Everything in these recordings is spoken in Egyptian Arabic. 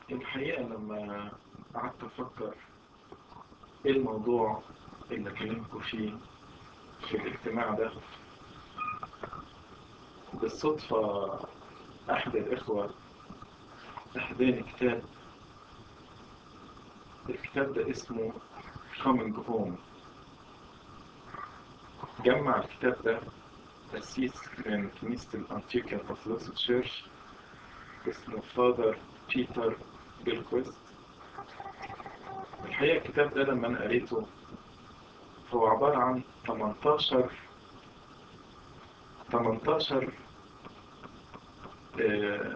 الحقيقة لما قعدت أفكر إيه الموضوع اللي أكلمكم فيه في الاجتماع ده بالصدفة أحد الإخوة أهداني كتاب الكتاب ده اسمه Coming Home جمع الكتاب ده قسيس من كنيسة الأنتيوكيا كاثوليك تشيرش اسمه فادر بيتر بيلكويست الحقيقة الكتاب ده لما أنا قريته هو عبارة عن 18 18 آه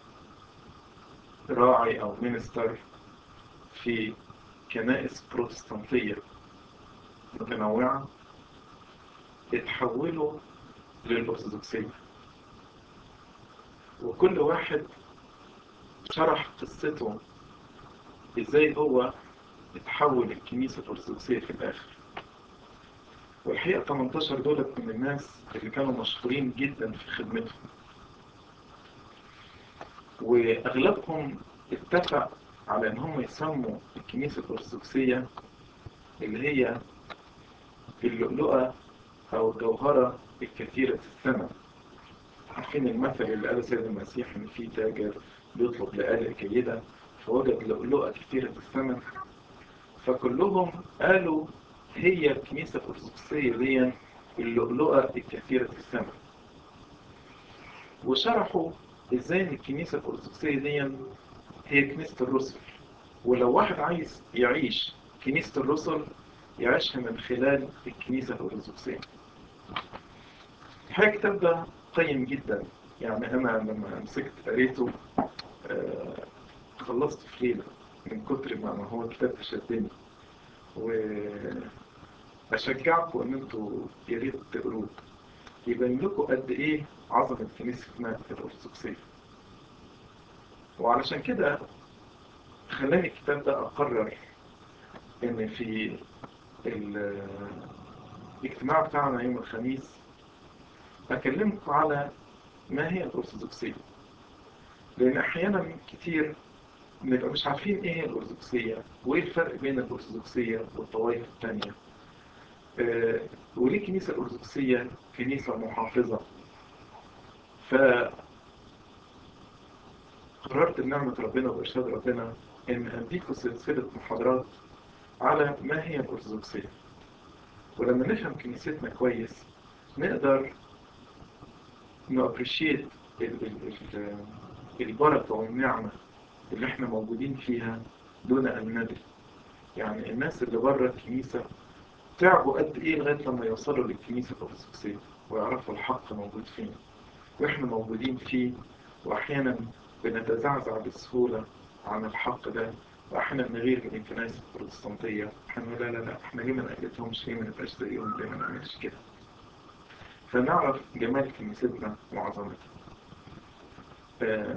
راعي أو مينستر في كنائس بروتستانتية متنوعة اتحولوا للأرثوذكسية وكل واحد شرح قصته ازاي هو اتحول الكنيسة الأرثوذكسية في الآخر والحقيقة 18 دولت من الناس اللي كانوا مشهورين جدا في خدمتهم وأغلبهم اتفق على ان هم يسموا الكنيسة الأرثوذكسية اللي هي اللؤلؤة أو الجوهرة الكثيرة الثمن عارفين المثل اللي قاله سيد المسيح إن في تاجر بيطلب لآلة جيدة فوجد لؤلؤة كثيرة الثمن فكلهم قالوا هي الكنيسة الأرثوذكسية دي اللؤلؤة الكثيرة الثمن وشرحوا ازاي ان الكنيسة الأرثوذكسية دي هي كنيسة الرسل ولو واحد عايز يعيش كنيسة الرسل يعيشها من خلال الكنيسة الأرثوذكسية الحقيقة الكتاب ده قيم جدا يعني أنا لما مسكت قريته آه خلصت في ليلة من كتر ما هو الكتاب شدني وأشجعكم إن أنتوا يا ريت تقروه يبين لكم قد إيه عظمة كنيستنا الأرثوذكسية وعلشان كده خلاني الكتاب ده أقرر إن في الاجتماع بتاعنا يوم الخميس أكلمكم على ما هي الأرثوذكسية لأن أحيانا كتير نبقى مش عارفين إيه هي الأرثوذكسية وإيه الفرق بين الأرثوذكسية والطوائف التانية آه وليه الكنيسة الأرثوذكسية كنيسة محافظة ف قررت بنعمة ربنا وإرشاد ربنا إن أديكم سلسلة محاضرات على ما هي الأرثوذكسية ولما نفهم كنيستنا كويس نقدر نأبريشيت البركة والنعمة اللي احنا موجودين فيها دون أن ندري يعني الناس اللي بره الكنيسة تعبوا قد إيه لغاية لما يوصلوا للكنيسة الأرثوذكسية ويعرفوا الحق موجود فين وإحنا موجودين فيه وأحيانا بنتزعزع بسهولة عن الحق ده واحنا نغير من الكنائس البروتستانتية احنا لا لا لا احنا ليه ما نقلتهمش ليه ما نبقاش زيهم ليه ما نعملش كده فنعرف جمال كنيستنا وعظمتها آه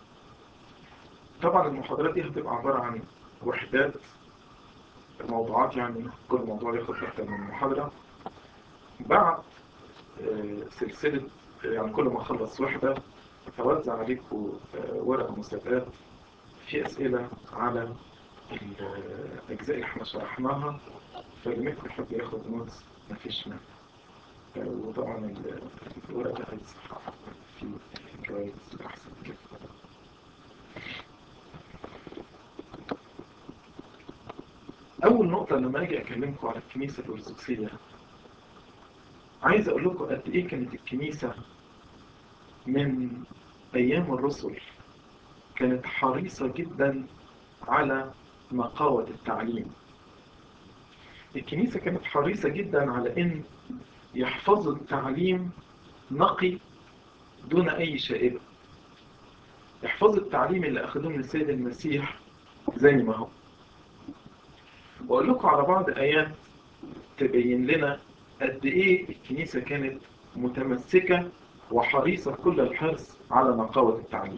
طبعا المحاضرات دي هتبقى عبارة عن وحدات موضوعات يعني كل موضوع ياخد أكتر من محاضرة بعد آه سلسلة يعني كل ما أخلص وحدة فوزع عليكم آه ورق مسابقات في أسئلة على الأجزاء اللي احنا شرحناها فاللي منكم يحب ياخد نوتس مفيش منه وطبعا الورق ده هيتصحح في جوائز أحسن كده أول نقطة لما أجي أكلمكم على الكنيسة الأرثوذكسية عايز أقول لكم قد إيه كانت الكنيسة من أيام الرسل كانت حريصة جدا على نقاوة التعليم الكنيسة كانت حريصة جدا على أن يحفظوا التعليم نقي دون أي شائبة يحفظوا التعليم اللي أخذوه من السيد المسيح زي ما هو وأقول لكم على بعض آيات تبين لنا قد إيه الكنيسة كانت متمسكة وحريصة كل الحرص على نقاوة التعليم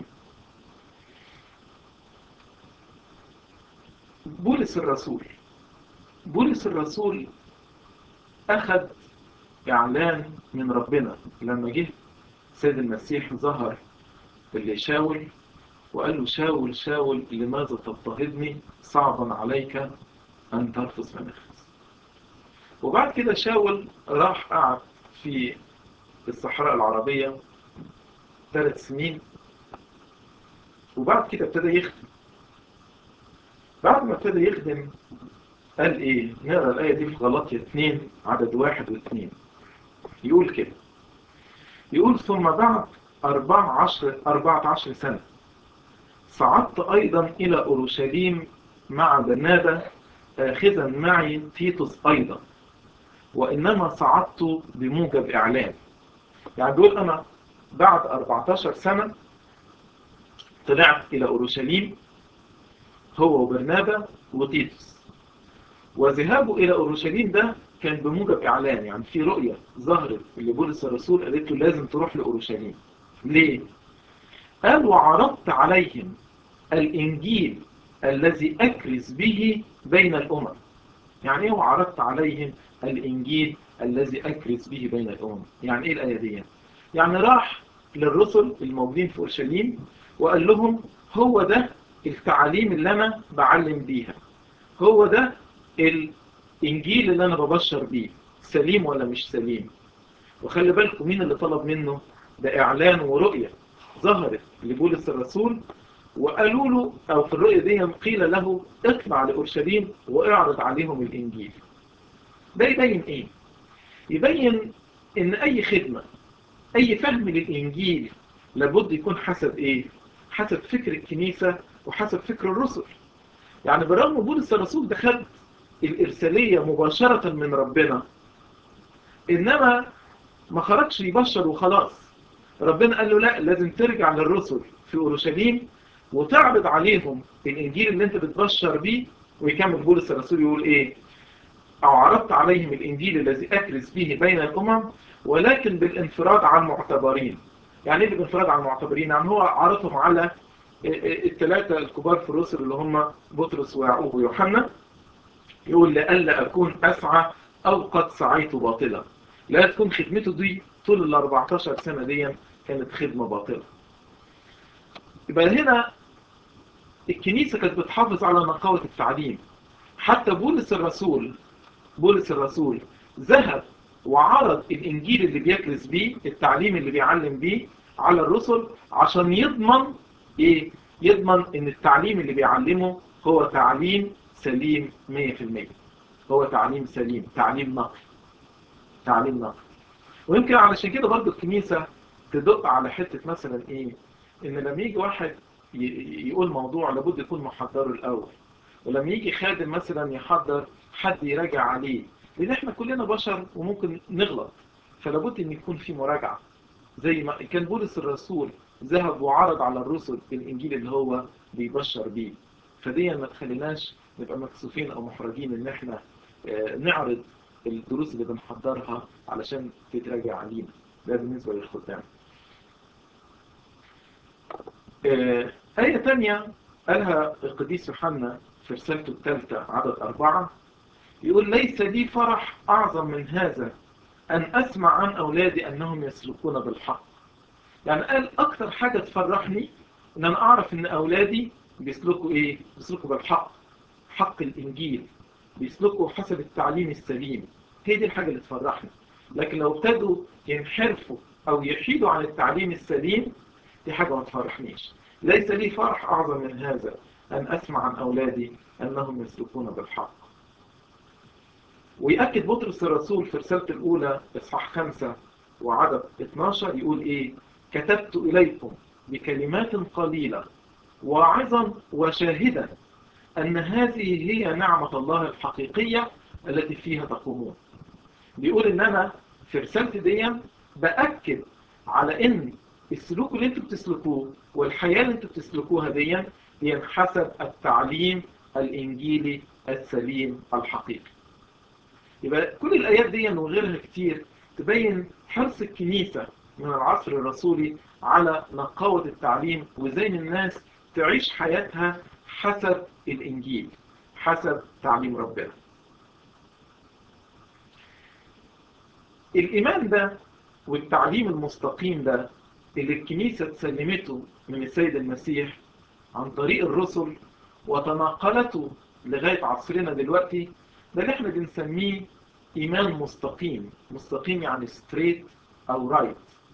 بولس الرسول بولس الرسول أخذ إعلان من ربنا لما جه سيد المسيح ظهر اللي يشاول وقال له شاول شاول لماذا تضطهدني صعبا عليك أن ترفض مناخس وبعد كده شاول راح قعد في الصحراء العربية ثلاث سنين وبعد كده ابتدى يخدم بعد ما ابتدى يخدم قال ايه نقرا الآية دي في غلطية 2 عدد واحد واثنين يقول كده يقول ثم بعد 14 14 سنة صعدت أيضا إلى أورشليم مع برنابا آخذا معي تيتوس أيضا وإنما صعدت بموجب إعلان يعني بيقول أنا بعد 14 سنة طلعت إلى أورشليم هو وبرنابا وتيتوس وذهابه إلى أورشليم ده كان بموجب إعلان يعني في رؤية ظهرت اللي بولس الرسول قالت له لازم تروح لأورشليم ليه؟ قال وعرضت عليهم الإنجيل الذي أكرز به بين الأمم يعني إيه وعرضت عليهم الإنجيل الذي أكرز به بين الأمم يعني إيه الآية دي؟ يعني راح للرسل الموجودين في أورشليم وقال لهم هو ده التعاليم اللي أنا بعلم بيها هو ده الإنجيل اللي أنا ببشر بيه سليم ولا مش سليم وخلي بالكم مين اللي طلب منه ده إعلان ورؤية ظهرت لبولس الرسول وقالوا له أو في الرؤية دي قيل له اطلع لأورشليم واعرض عليهم الإنجيل ده يبين إيه؟ يبين إن أي خدمة أي فهم للإنجيل لابد يكون حسب إيه؟ حسب فكر الكنيسة وحسب فكر الرسل يعني بالرغم بولس الرسول ده خد الإرسالية مباشرة من ربنا إنما ما خرجش يبشر وخلاص ربنا قال له لا لازم ترجع للرسل في أورشليم وتعرض عليهم الإنجيل اللي أنت بتبشر بيه ويكمل بولس الرسول يقول إيه أو عرضت عليهم الإنجيل الذي أكرز به بين الأمم ولكن بالانفراد عن المعتبرين يعني إيه بالانفراد عن المعتبرين يعني هو عرضهم على الثلاثة الكبار في الرسل اللي هم بطرس ويعقوب ويوحنا يقول لألا أكون أسعى أو قد سعيت باطلا لا تكون خدمته دي طول ال 14 سنة دي كانت خدمة باطلة يبقى هنا الكنيسة كانت بتحافظ على نقاوة التعليم حتى بولس الرسول بولس الرسول ذهب وعرض الإنجيل اللي بيكرز بيه التعليم اللي بيعلم بيه على الرسل عشان يضمن إيه؟ يضمن إن التعليم اللي بيعلمه هو تعليم سليم 100% هو تعليم سليم تعليم نقي تعليم نقي ويمكن علشان كده برضو الكنيسة تدق على حتة مثلا إيه إن لما يجي واحد يقول موضوع لابد يكون محضره الأول ولما يجي خادم مثلا يحضر حد يراجع عليه لأن احنا كلنا بشر وممكن نغلط فلابد ان يكون في مراجعة زي ما كان بولس الرسول ذهب وعرض على الرسل الإنجيل اللي هو بيبشر بيه فدي ما تخليناش نبقى مكسوفين أو محرجين ان احنا نعرض الدروس اللي بنحضرها علشان تتراجع علينا ده بالنسبة للخدام آية تانية قالها القديس يوحنا في رسالته الثالثة عدد أربعة يقول ليس لي فرح أعظم من هذا أن أسمع عن أولادي أنهم يسلكون بالحق يعني قال أكثر حاجة تفرحني أن أنا أعرف أن أولادي بيسلكوا إيه؟ بيسلكوا بالحق حق الإنجيل بيسلكوا حسب التعليم السليم هي دي الحاجة اللي تفرحني لكن لو ابتدوا ينحرفوا أو يحيدوا عن التعليم السليم دي حاجة ما تفرحنيش ليس لي فرح أعظم من هذا أن أسمع عن أولادي أنهم يسلكون بالحق ويأكد بطرس الرسول في رسالته الأولى إصحاح 5 وعدد 12 يقول إيه كتبت إليكم بكلمات قليلة واعظا وشاهدا أن هذه هي نعمة الله الحقيقية التي فيها تقومون بيقول إن أنا في رسالتي دي بأكد على إن السلوك اللي انتوا بتسلكوه والحياة اللي انتوا بتسلكوها دي هي حسب التعليم الإنجيلي السليم الحقيقي يبقى كل الآيات دي وغيرها كتير تبين حرص الكنيسة من العصر الرسولي على نقاوة التعليم وزي الناس تعيش حياتها حسب الإنجيل حسب تعليم ربنا الإيمان ده والتعليم المستقيم ده اللي الكنيسة تسلمته من السيد المسيح عن طريق الرسل وتناقلته لغاية عصرنا دلوقتي ده اللي احنا بنسميه إيمان مستقيم مستقيم يعني ستريت أو رايت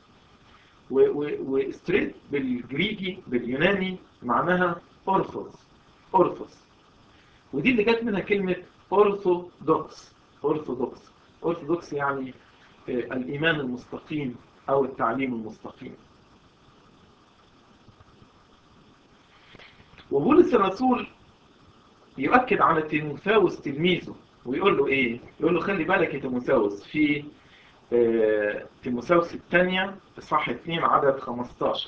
وستريت بالجريكي باليوناني معناها أورثوس أورثوس ودي اللي جت منها كلمة أورثودوكس أورثودوكس أورثودوكس يعني الإيمان المستقيم أو التعليم المستقيم وبولس الرسول يؤكد على تيموثاوس تلميذه ويقول له ايه يقول له خلي بالك يا تيموثاوس في آه تيموثاوس الثانية اصحاح 2 عدد 15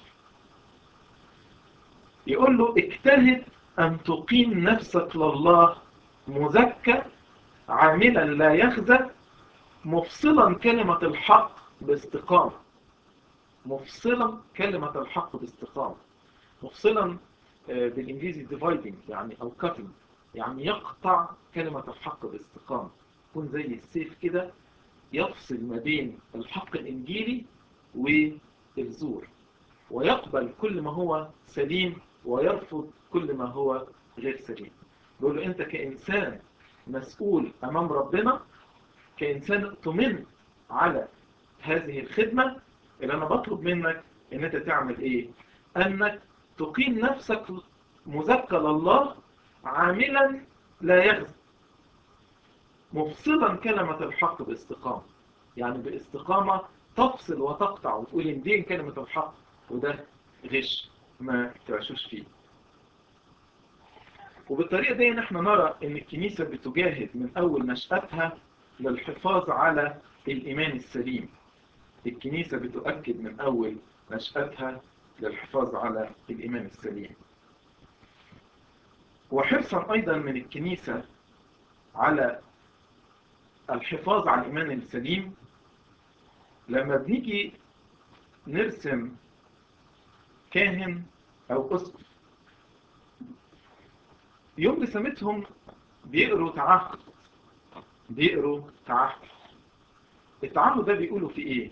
يقول له اجتهد ان تقيم نفسك لله مزكى عاملا لا يخزى مفصلا كلمة الحق باستقامة مفصلا كلمة الحق باستقامة مفصلا بالانجليزي dividing يعني او cutting يعني يقطع كلمة الحق باستقامة يكون زي السيف كده يفصل ما بين الحق الانجيلي والزور ويقبل كل ما هو سليم ويرفض كل ما هو غير سليم بيقول له انت كإنسان مسؤول امام ربنا كإنسان اؤتمنت على هذه الخدمة اللي انا بطلب منك ان انت تعمل ايه انك تقيم نفسك مزكى لله عاملا لا يغزى مفصلا كلمة الحق باستقامة يعني باستقامة تفصل وتقطع وتقول ان دي كلمة الحق وده غش ما تعشوش فيه وبالطريقة دي نحن نرى ان الكنيسة بتجاهد من اول نشأتها للحفاظ على الايمان السليم الكنيسة بتؤكد من اول نشأتها للحفاظ على الإيمان السليم وحرصا أيضا من الكنيسة على الحفاظ على الإيمان السليم لما بنيجي نرسم كاهن أو أسقف يوم رسمتهم بيقروا تعهد بيقروا تعهد التعهد ده بيقولوا في ايه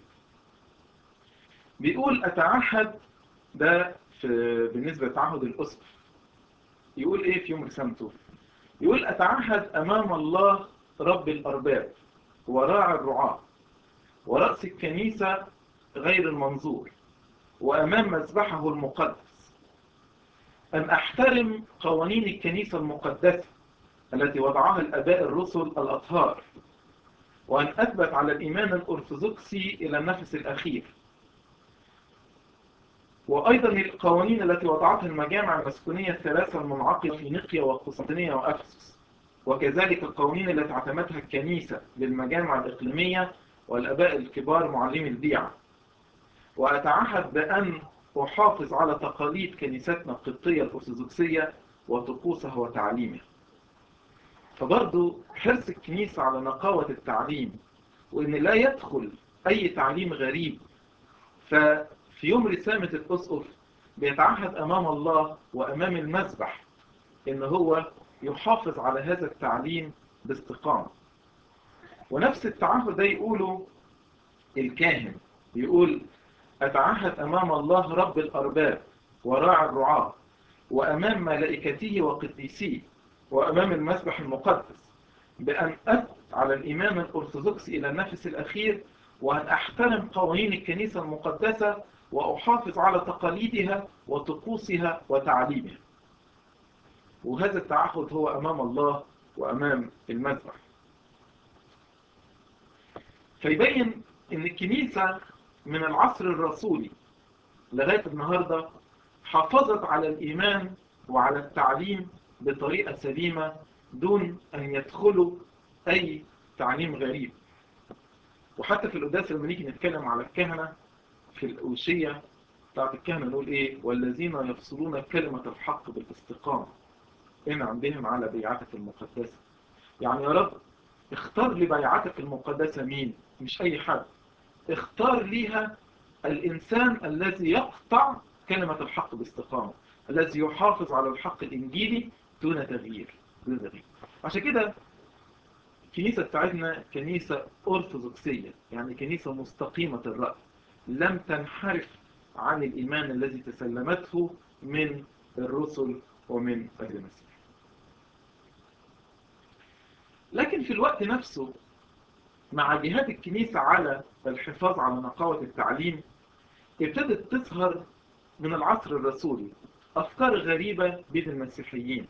بيقول اتعهد ده في بالنسبة لتعهد الأسقف يقول إيه في يوم رسامته يقول أتعهد أمام الله رب الأرباب وراعي الرعاة ورأس الكنيسة غير المنظور وأمام مذبحه المقدس أن أحترم قوانين الكنيسة المقدسة التي وضعها الأباء الرسل الأطهار وأن أثبت على الإيمان الأرثوذكسي إلى النفس الأخير وأيضا القوانين التي وضعتها المجامع المسكونية الثلاثة المنعقدة في نقيا وقسطنطينية وأفسس وكذلك القوانين التي اعتمدها الكنيسة للمجامع الإقليمية والأباء الكبار معلمي البيعة وأتعهد بأن أحافظ على تقاليد كنيستنا القبطية الأرثوذكسية وطقوسها وتعليمها فبرضو حرص الكنيسة على نقاوة التعليم وإن لا يدخل أي تعليم غريب ففي يوم رسامة الأسقف بيتعهد أمام الله وأمام المذبح إن هو يحافظ على هذا التعليم باستقامة ونفس التعهد ده يقوله الكاهن يقول أتعهد أمام الله رب الأرباب وراعي الرعاة وأمام ملائكته وقديسيه وأمام المسبح المقدس بأن أثبت على الإمام الأرثوذكسي إلى النفس الأخير وأن أحترم قوانين الكنيسة المقدسة وأحافظ على تقاليدها وطقوسها وتعليمها وهذا التعهد هو أمام الله وأمام المذبح فيبين أن الكنيسة من العصر الرسولي لغاية النهاردة حافظت على الإيمان وعلى التعليم بطريقة سليمة دون أن يدخلوا أي تعليم غريب وحتى في القداس لما نيجي نتكلم على الكهنة في الأوشية بتاعت الكهنة نقول إيه والذين يفصلون كلمة الحق بالاستقامة انعم بهم على بيعتك المقدسة يعني يا رب اختار لبيعتك المقدسة مين مش أي حد اختار ليها الإنسان الذي يقطع كلمة الحق باستقامة الذي يحافظ على الحق الإنجيلي دون تغيير دون تغيير عشان كده الكنيسة بتاعتنا كنيسة أرثوذكسية يعني كنيسة مستقيمة الرأي لم تنحرف عن الإيمان الذي تسلمته من الرسل ومن المسيح لكن في الوقت نفسه مع جهاد الكنيسة على الحفاظ على نقاوة التعليم ابتدت تظهر من العصر الرسولي أفكار غريبة بين المسيحيين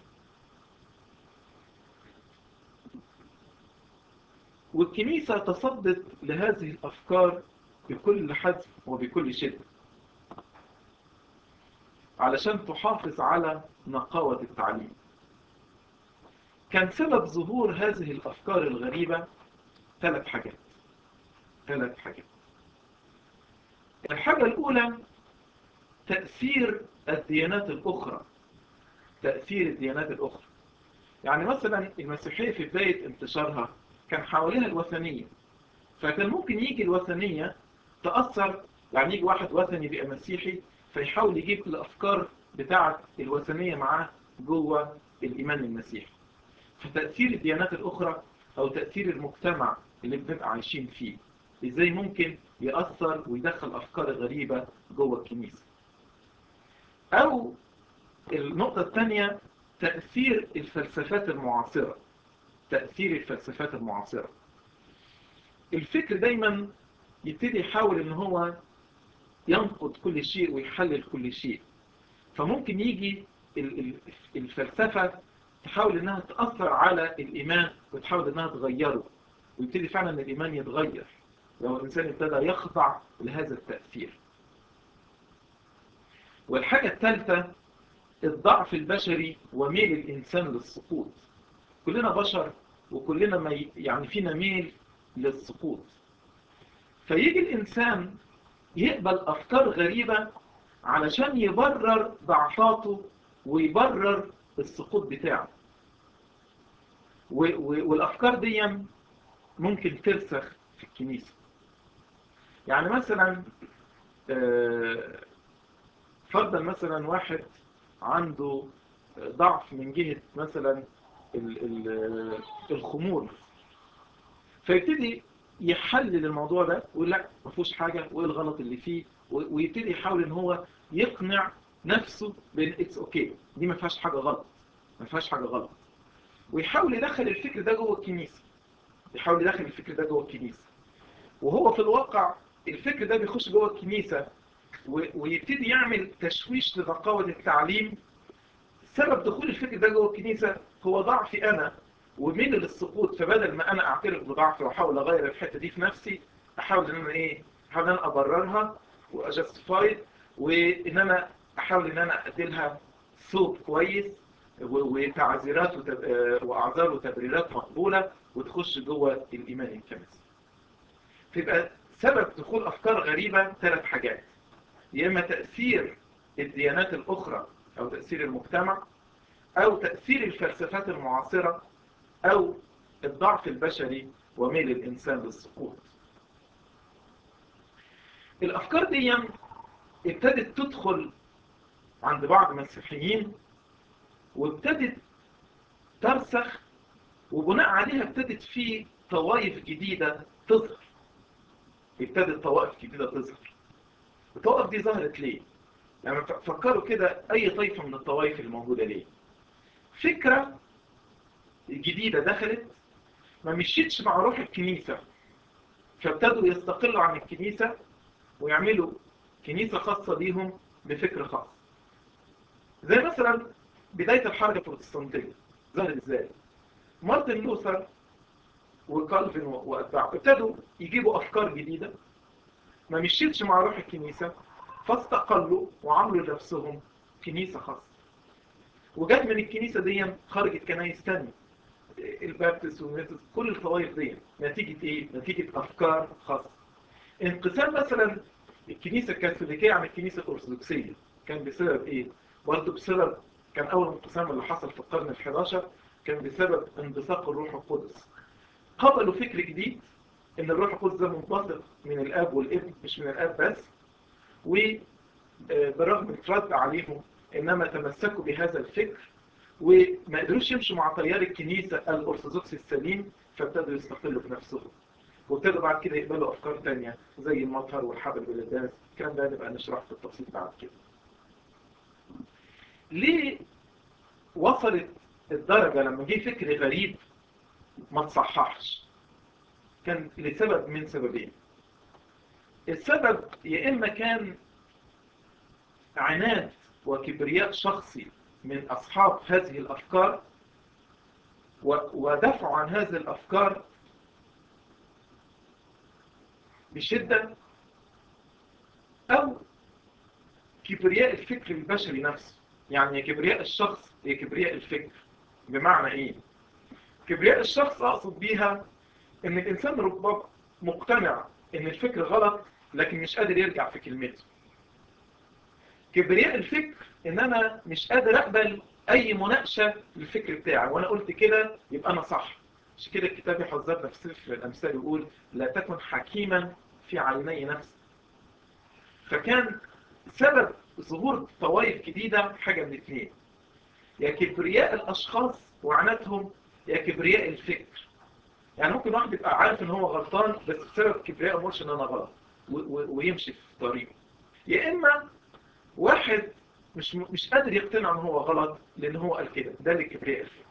والكنيسة تصدت لهذه الأفكار بكل حزم وبكل شدة علشان تحافظ على نقاوة التعليم كان سبب ظهور هذه الأفكار الغريبة ثلاث حاجات ثلاث حاجات الحاجة الأولى تأثير الديانات الأخرى تأثير الديانات الأخرى يعني مثلا المسيحية في بداية انتشارها كان حواليها الوثنية فكان ممكن يجي الوثنية تأثر يعني يجي واحد وثني بقى مسيحي فيحاول يجيب الأفكار بتاعة الوثنية معاه جوه الإيمان المسيحي فتأثير الديانات الأخرى أو تأثير المجتمع اللي بنبقى عايشين فيه إزاي ممكن يأثر ويدخل أفكار غريبة جوه الكنيسة أو النقطة الثانية تأثير الفلسفات المعاصرة تأثير الفلسفات المعاصرة الفكر دايما يبتدي يحاول ان هو ينقد كل شيء ويحلل كل شيء فممكن يجي الفلسفة تحاول انها تأثر على الإيمان وتحاول انها تغيره ويبتدي فعلا الإيمان يتغير لو الإنسان ابتدى يخضع لهذا التأثير والحاجة الثالثة الضعف البشري وميل الإنسان للسقوط كلنا بشر وكلنا ما يعني فينا ميل للسقوط فيجي الإنسان يقبل أفكار غريبة علشان يبرر ضعفاته ويبرر السقوط بتاعه والأفكار دي ممكن ترسخ في الكنيسة يعني مثلا فرضا مثلا واحد عنده ضعف من جهة مثلا الخمول فيبتدي يحلل الموضوع ده ويقول لا ما فيهوش حاجة وايه الغلط اللي فيه ويبتدي يحاول ان هو يقنع نفسه بان اتس اوكي دي ما فيهاش حاجة غلط ما فيهاش حاجة غلط ويحاول يدخل الفكر ده جوه الكنيسة يحاول يدخل الفكر ده جوه الكنيسة وهو في الواقع الفكر ده بيخش جوه الكنيسة ويبتدي يعمل تشويش لنقاوة التعليم سبب دخول الفكر ده جوه الكنيسة هو ضعفي أنا وميل للسقوط فبدل ما أنا أعترف بضعفي وأحاول أغير الحتة دي في نفسي أحاول إن أنا إيه أحاول إن أنا أبررها وأجستفايد وإن أنا أحاول إن أنا أديلها صوت كويس وتعذيرات وأعذار وتبريرات مقبولة وتخش جوه الإيمان الكنسي فيبقى سبب دخول أفكار غريبة ثلاث حاجات يا إما تأثير الديانات الأخرى أو تأثير المجتمع أو تأثير الفلسفات المعاصرة أو الضعف البشري وميل الإنسان للسقوط الأفكار دي ابتدت تدخل عند بعض المسيحيين وابتدت ترسخ وبناء عليها ابتدت في طوائف جديدة تظهر ابتدت طوائف جديدة تظهر الطوائف دي ظهرت ليه؟ يعني فكروا كده أي طائفة من الطوائف الموجودة ليه؟ فكرة جديدة دخلت ما مشيتش مع روح الكنيسة فابتدوا يستقلوا عن الكنيسة ويعملوا كنيسة خاصة بيهم بفكر خاص زي مثلا بداية الحركة البروتستانتية ظهرت ازاي؟ مارتن لوثر وكالفين واتباعه ابتدوا يجيبوا افكار جديدة ما مشيتش مع روح الكنيسة فاستقلوا وعملوا لنفسهم كنيسة خاصة وجت من الكنيسة دي خرجت كنايس تانية البابتس والميتس كل الطوائف دي نتيجة ايه؟ نتيجة افكار خاصة انقسام مثلا الكنيسة الكاثوليكية عن الكنيسة الارثوذكسية كان بسبب ايه؟ برضه بسبب كان اول انقسام اللي حصل في القرن ال11 كان بسبب انبثاق الروح القدس قبلوا فكر جديد ان الروح القدس ده منبثق من الاب والابن مش من الاب بس وبرغم الرد عليهم انما تمسكوا بهذا الفكر وما قدروش يمشوا مع تيار الكنيسة الأرثوذكسي السليم فابتدوا يستقلوا بنفسهم وابتدوا بعد كده يقبلوا أفكار تانية زي المطهر والحبل بالداس الكلام ده نبقى نشرح في التفصيل بعد كده ليه وصلت الدرجة لما جه فكر غريب ما تصححش كان لسبب من سببين السبب يا إما كان عناد وكبرياء شخصي من أصحاب هذه الأفكار ودفعوا عن هذه الأفكار بشدة أو كبرياء الفكر البشري نفسه يعني كبرياء الشخص هي كبرياء الفكر بمعنى إيه؟ كبرياء الشخص أقصد بيها إن الإنسان ربما مقتنع إن الفكر غلط لكن مش قادر يرجع في كلمته كبرياء الفكر إن أنا مش قادر أقبل أي مناقشة للفكر بتاعي وأنا قلت كده يبقى أنا صح مش كده الكتاب يحذرنا في سفر الأمثال يقول لا تكن حكيما في عيني نفسك فكان سبب ظهور طوائف جديدة حاجة من اثنين يا كبرياء الأشخاص وعناتهم يا كبرياء الفكر يعني ممكن واحد يبقى عارف ان هو غلطان بس بسبب كبرياء مرش ان انا غلط ويمشي في طريقه يا اما واحد مش مش قادر يقتنع ان هو غلط لان هو قال كده ده اللي كبرياء الفكر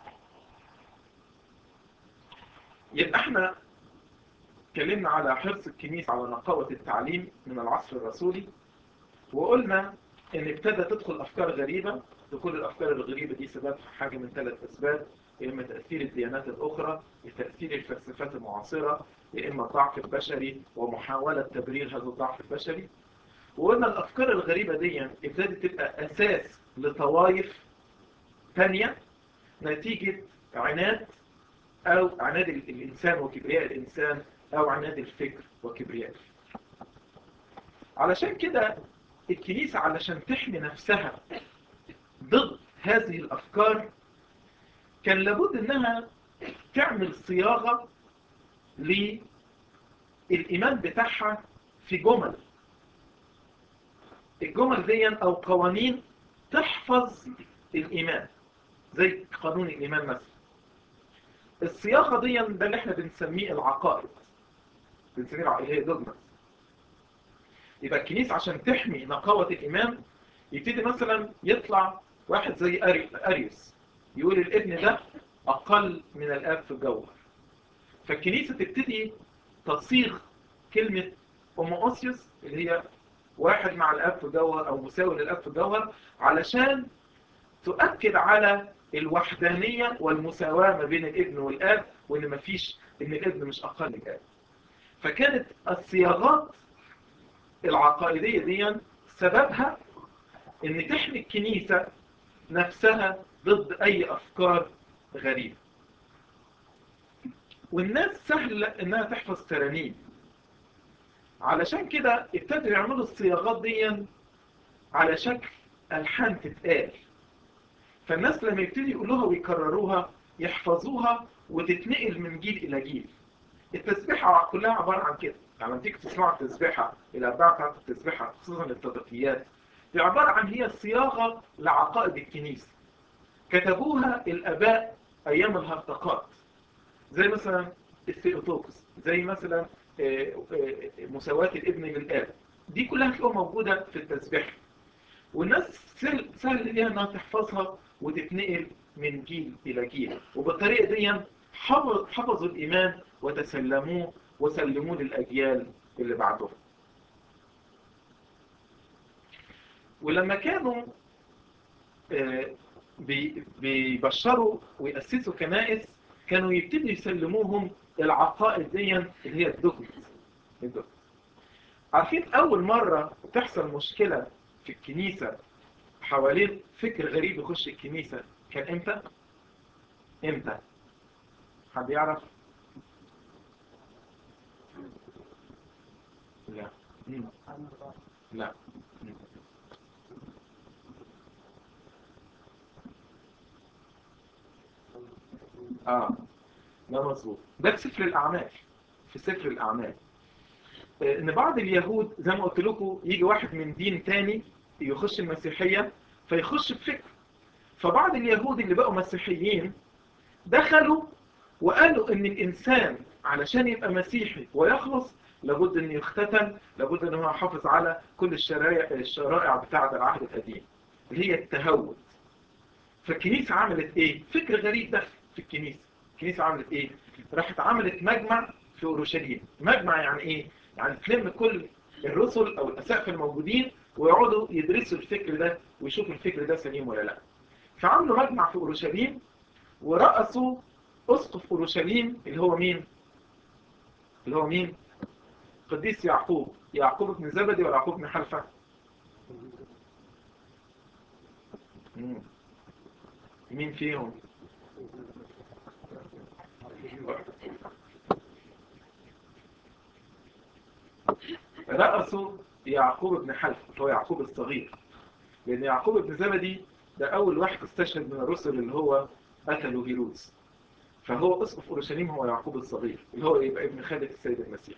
يبقى احنا اتكلمنا على حرص الكنيسة على نقاوة التعليم من العصر الرسولي وقلنا ان ابتدى تدخل افكار غريبة دخول الافكار الغريبة دي سبب حاجة من ثلاث اسباب يا اما تأثير الديانات الاخرى يا تأثير الفلسفات المعاصرة يا اما الضعف البشري ومحاولة تبرير هذا الضعف البشري وقلنا الافكار الغريبة دي ابتدت تبقى اساس لطوائف ثانية نتيجة عناد او عناد الانسان وكبرياء الانسان او عناد الفكر وكبرياء الفكر علشان كده الكنيسة علشان تحمي نفسها ضد هذه الافكار كان لابد انها تعمل صياغة للإيمان بتاعها في جمل الجمل دي أو قوانين تحفظ الإيمان زي قانون الإيمان مثلا الصياغة دي ده اللي احنا بنسميه العقائد بنسميه العقائد هي دوجمز يبقى الكنيسة عشان تحمي نقاوة الإيمان يبتدي مثلا يطلع واحد زي أريوس يقول الابن ده أقل من الآب في الجوهر فالكنيسة تبتدي تصيغ كلمة أوموسيوس اللي هي واحد مع الآب في الجوهر أو مساوي للآب في الجوهر علشان تؤكد على الوحدانية والمساواة ما بين الابن والآب وإن مفيش إن الابن مش أقل من الآب فكانت الصياغات العقائدية دي سببها إن تحمي الكنيسة نفسها ضد أي أفكار غريبة والناس سهل إنها تحفظ ترانيم علشان كده ابتدوا يعملوا الصياغات دي على شكل ألحان تتقال فالناس لما يبتدي يقولوها ويكرروها يحفظوها وتتنقل من جيل إلى جيل التسبيحة كلها عبارة عن كده يعني لما تيجي تسمع التسبيحة الأربعة بتاعت التسبيحة خصوصا التضفيات دي عبارة عن هي صياغة لعقائد الكنيسة كتبوها الآباء أيام الهرطقات زي مثلا الثيوتوكس زي مثلا مساواة الابن للآب دي كلها هتلاقوها موجودة في التسبيح والناس سهل, سهل ليها انها تحفظها وتتنقل من جيل إلى جيل وبالطريقة دي حفظوا الإيمان وتسلموه وسلموه للأجيال اللي بعدهم ولما كانوا بيبشروا ويأسسوا كنائس كانوا يبتدوا يسلموهم العقائد دي اللي هي الدوجمز عارفين أول مرة تحصل مشكلة في الكنيسة حوالين فكر غريب يخش الكنيسة كان امتى؟ امتى؟ حد يعرف؟ لا مم. لا مم. اه ده مظبوط ده في سفر الأعمال في سفر الأعمال ان بعض اليهود زي ما قلت لكم يجي واحد من دين تاني يخش المسيحية فيخش بفكر فبعض اليهود اللي بقوا مسيحيين دخلوا وقالوا ان الانسان علشان يبقى مسيحي ويخلص لابد انه يختتن لابد انه يحافظ على كل الشرائع الشرائع بتاعه العهد القديم اللي هي التهود فالكنيسة عملت ايه فكر غريب ده في الكنيسة الكنيسة عملت ايه راحت عملت مجمع في اورشليم مجمع يعني ايه يعني تلم كل الرسل او الاساقفه الموجودين ويقعدوا يدرسوا الفكر ده ويشوفوا الفكر ده سليم ولا لا فعملوا مجمع في اورشليم ورأسوا اسقف اورشليم اللي هو مين اللي هو مين قديس يعقوب يعقوب بن زبدي ولا يعقوب بن حلفة مم. مين فيهم رأسه يعقوب بن حلف هو يعقوب الصغير لأن يعقوب بن زبدي ده أول واحد استشهد من الرسل اللي هو قتله هيرودس فهو أسقف أورشليم هو يعقوب الصغير اللي هو يبقى ابن خالد السيد المسيح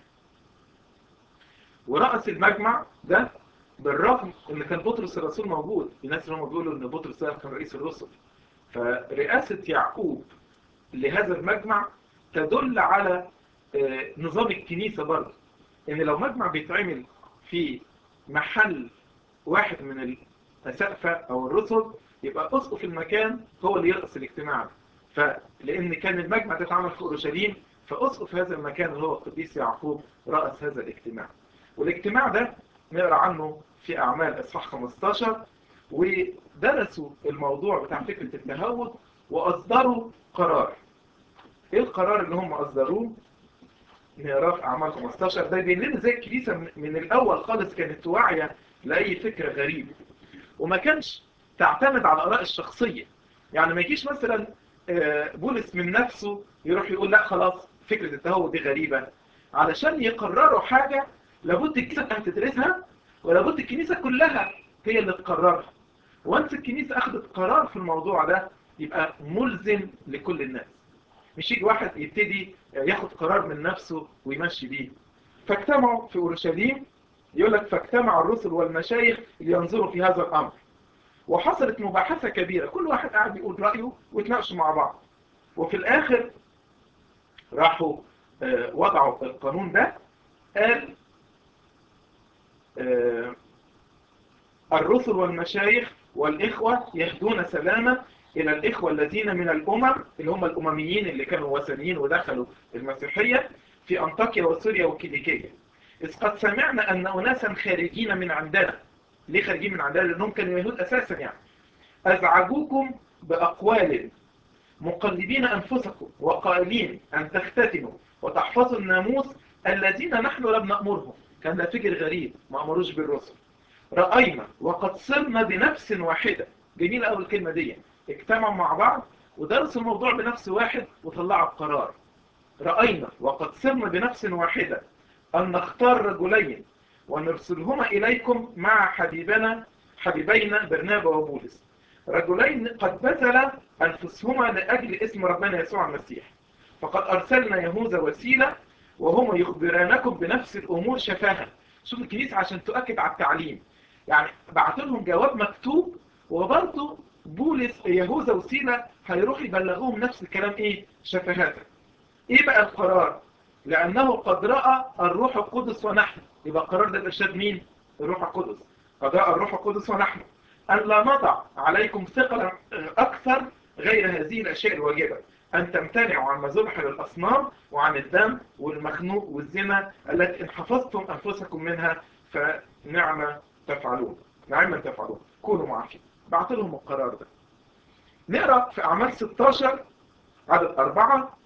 ورأس المجمع ده بالرغم ان كان بطرس الرسول موجود الناس اللي هم بيقولوا ان بطرس ده كان رئيس الرسل فرئاسة يعقوب لهذا المجمع تدل على نظام الكنيسة برضه ان لو مجمع بيتعمل في محل واحد من الأسقفة او الرسل يبقى اسقف المكان هو اللي يرأس الاجتماع فلان كان المجمع ده اتعمل في اورشليم فاسقف هذا المكان اللي هو القديس يعقوب رأس هذا الاجتماع والاجتماع ده نقرا عنه في اعمال اصحاح 15 ودرسوا الموضوع بتاع فكره التهود واصدروا قرار ايه القرار اللي هم اصدروه نقراه في اعمال 15 ده يبين لنا زي الكنيسه من الاول خالص كانت واعيه لاي فكر غريب وما كانش تعتمد على الاراء الشخصيه يعني ما يجيش مثلا بولس من نفسه يروح يقول لا خلاص فكره التهود دي غريبه علشان يقرروا حاجه لابد الكنيسه هتدرسها ولابد الكنيسه كلها هي اللي تقررها وانس الكنيسه اخذت قرار في الموضوع ده يبقى ملزم لكل الناس مش يجي واحد يبتدي ياخد قرار من نفسه ويمشي بيه فاجتمعوا في اورشليم يقول لك فاجتمع الرسل والمشايخ لينظروا في هذا الامر وحصلت مباحثه كبيره كل واحد قاعد يقول رايه ويتناقشوا مع بعض وفي الاخر راحوا وضعوا القانون ده قال الرسل والمشايخ والإخوة يهدون سلامة إلى الإخوة الذين من الأمم اللي هم الأمميين اللي كانوا وثنيين ودخلوا المسيحية في أنطاكيا وسوريا وكيليكية إذ قد سمعنا أن أناسا خارجين من عندنا ليه خارجين من عندنا؟ لأنهم كانوا يهود أساسا يعني أزعجوكم بأقوال مقلبين أنفسكم وقائلين أن تختتنوا وتحفظوا الناموس الذين نحن لم نأمرهم كان ده فكر غريب ما أمروش بالرسل رأينا وقد صرنا بنفس واحدة جميلة أول الكلمة دي اجتمعوا مع بعض ودرسوا الموضوع بنفس واحد وطلعوا القرار رأينا وقد صرنا بنفس واحدة أن نختار رجلين ونرسلهما إليكم مع حبيبنا حبيبينا برنابا وبولس رجلين قد بذل أنفسهما لأجل اسم ربنا يسوع المسيح فقد أرسلنا يهوذا وسيلة وهما يخبرانكم بنفس الأمور شفاها شوف الكنيسة عشان تؤكد على التعليم يعني بعت لهم جواب مكتوب وبرضه بولس يهوذا وسيلة هيروح يبلغوهم نفس الكلام ايه شفهاتا ايه بقى القرار لانه قد رأى الروح القدس ونحن يبقى القرار ده الارشاد مين الروح القدس قد رأى الروح القدس ونحن ان لا نضع عليكم ثقلا اكثر غير هذه الاشياء الواجبة أن تمتنعوا عن مذبح للأصنام وعن الدم والمخنوق والزنا التي إن حفظتم أنفسكم منها فنعم تفعلون نعم تفعلون كونوا معافين بعت لهم القرار ده نقرأ في أعمال 16 عدد أربعة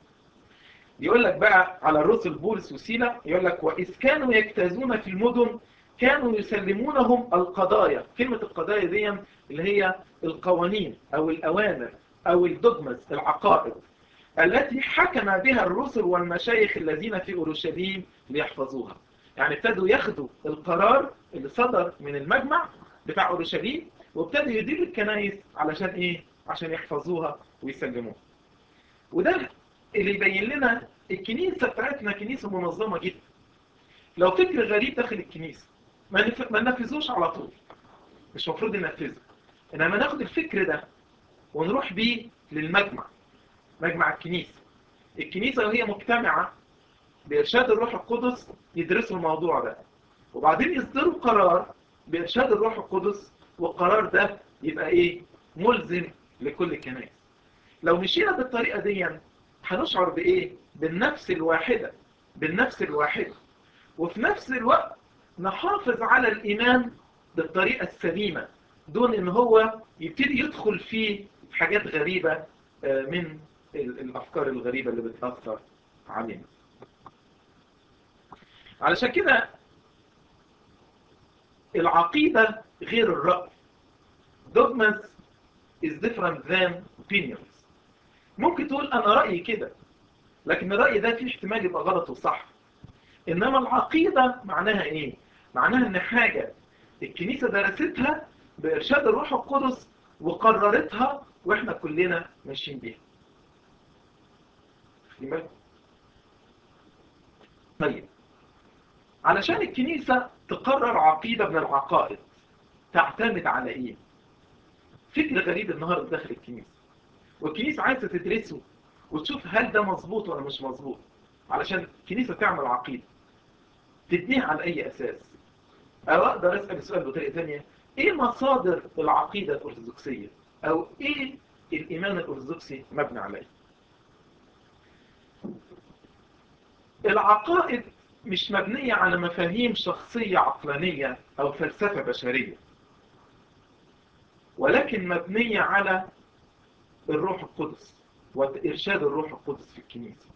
يقول لك بقى على الرسل بولس وسيلة يقول لك وإذ كانوا يجتازون في المدن كانوا يسلمونهم القضايا كلمة القضايا دي اللي هي القوانين أو الأوامر أو الدogmas العقائد التي حكم بها الرسل والمشايخ الذين في أورشليم ليحفظوها يعني ابتدوا ياخدوا القرار اللي صدر من المجمع بتاع أورشليم وابتدوا يديروا الكنائس علشان إيه؟ عشان يحفظوها ويسلموها وده اللي يبين لنا الكنيسة بتاعتنا كنيسة منظمة جدا لو فكر غريب داخل الكنيسة ما نف... ما ننفذوش على طول مش المفروض ننفذه انما ناخد الفكر ده ونروح بيه للمجمع مجمع الكنيسة الكنيسة وهي مجتمعة بإرشاد الروح القدس يدرسوا الموضوع ده وبعدين يصدروا قرار بإرشاد الروح القدس والقرار ده يبقى إيه ملزم لكل الكنائس لو مشينا بالطريقة دي هنشعر بإيه؟ بالنفس الواحدة بالنفس الواحدة وفي نفس الوقت نحافظ على الإيمان بالطريقة السليمة دون إن هو يبتدي يدخل فيه حاجات غريبة من الأفكار الغريبة اللي بتأثر علينا علشان كده العقيدة غير الرأي dogmas is different than opinions ممكن تقول أنا رأيي كده لكن الرأي ده فيه احتمال يبقى غلط وصح إنما العقيدة معناها إيه؟ معناها إن حاجة الكنيسة درستها بإرشاد الروح القدس وقررتها وإحنا كلنا ماشيين بيها طيب علشان الكنيسة تقرر عقيدة من العقائد تعتمد على إيه؟ فكر غريب النهاردة داخل الكنيسة والكنيسة عايزة تدرسه وتشوف هل ده مظبوط ولا مش مظبوط علشان الكنيسة تعمل عقيدة تبنيها على أي أساس أو أقدر أسأل السؤال بطريقة ثانية إيه مصادر العقيدة الأرثوذكسية أو إيه الإيمان الأرثوذكسي مبني عليه العقائد مش مبنية على مفاهيم شخصية عقلانية أو فلسفة بشرية ولكن مبنية على الروح القدس وإرشاد الروح القدس في الكنيسة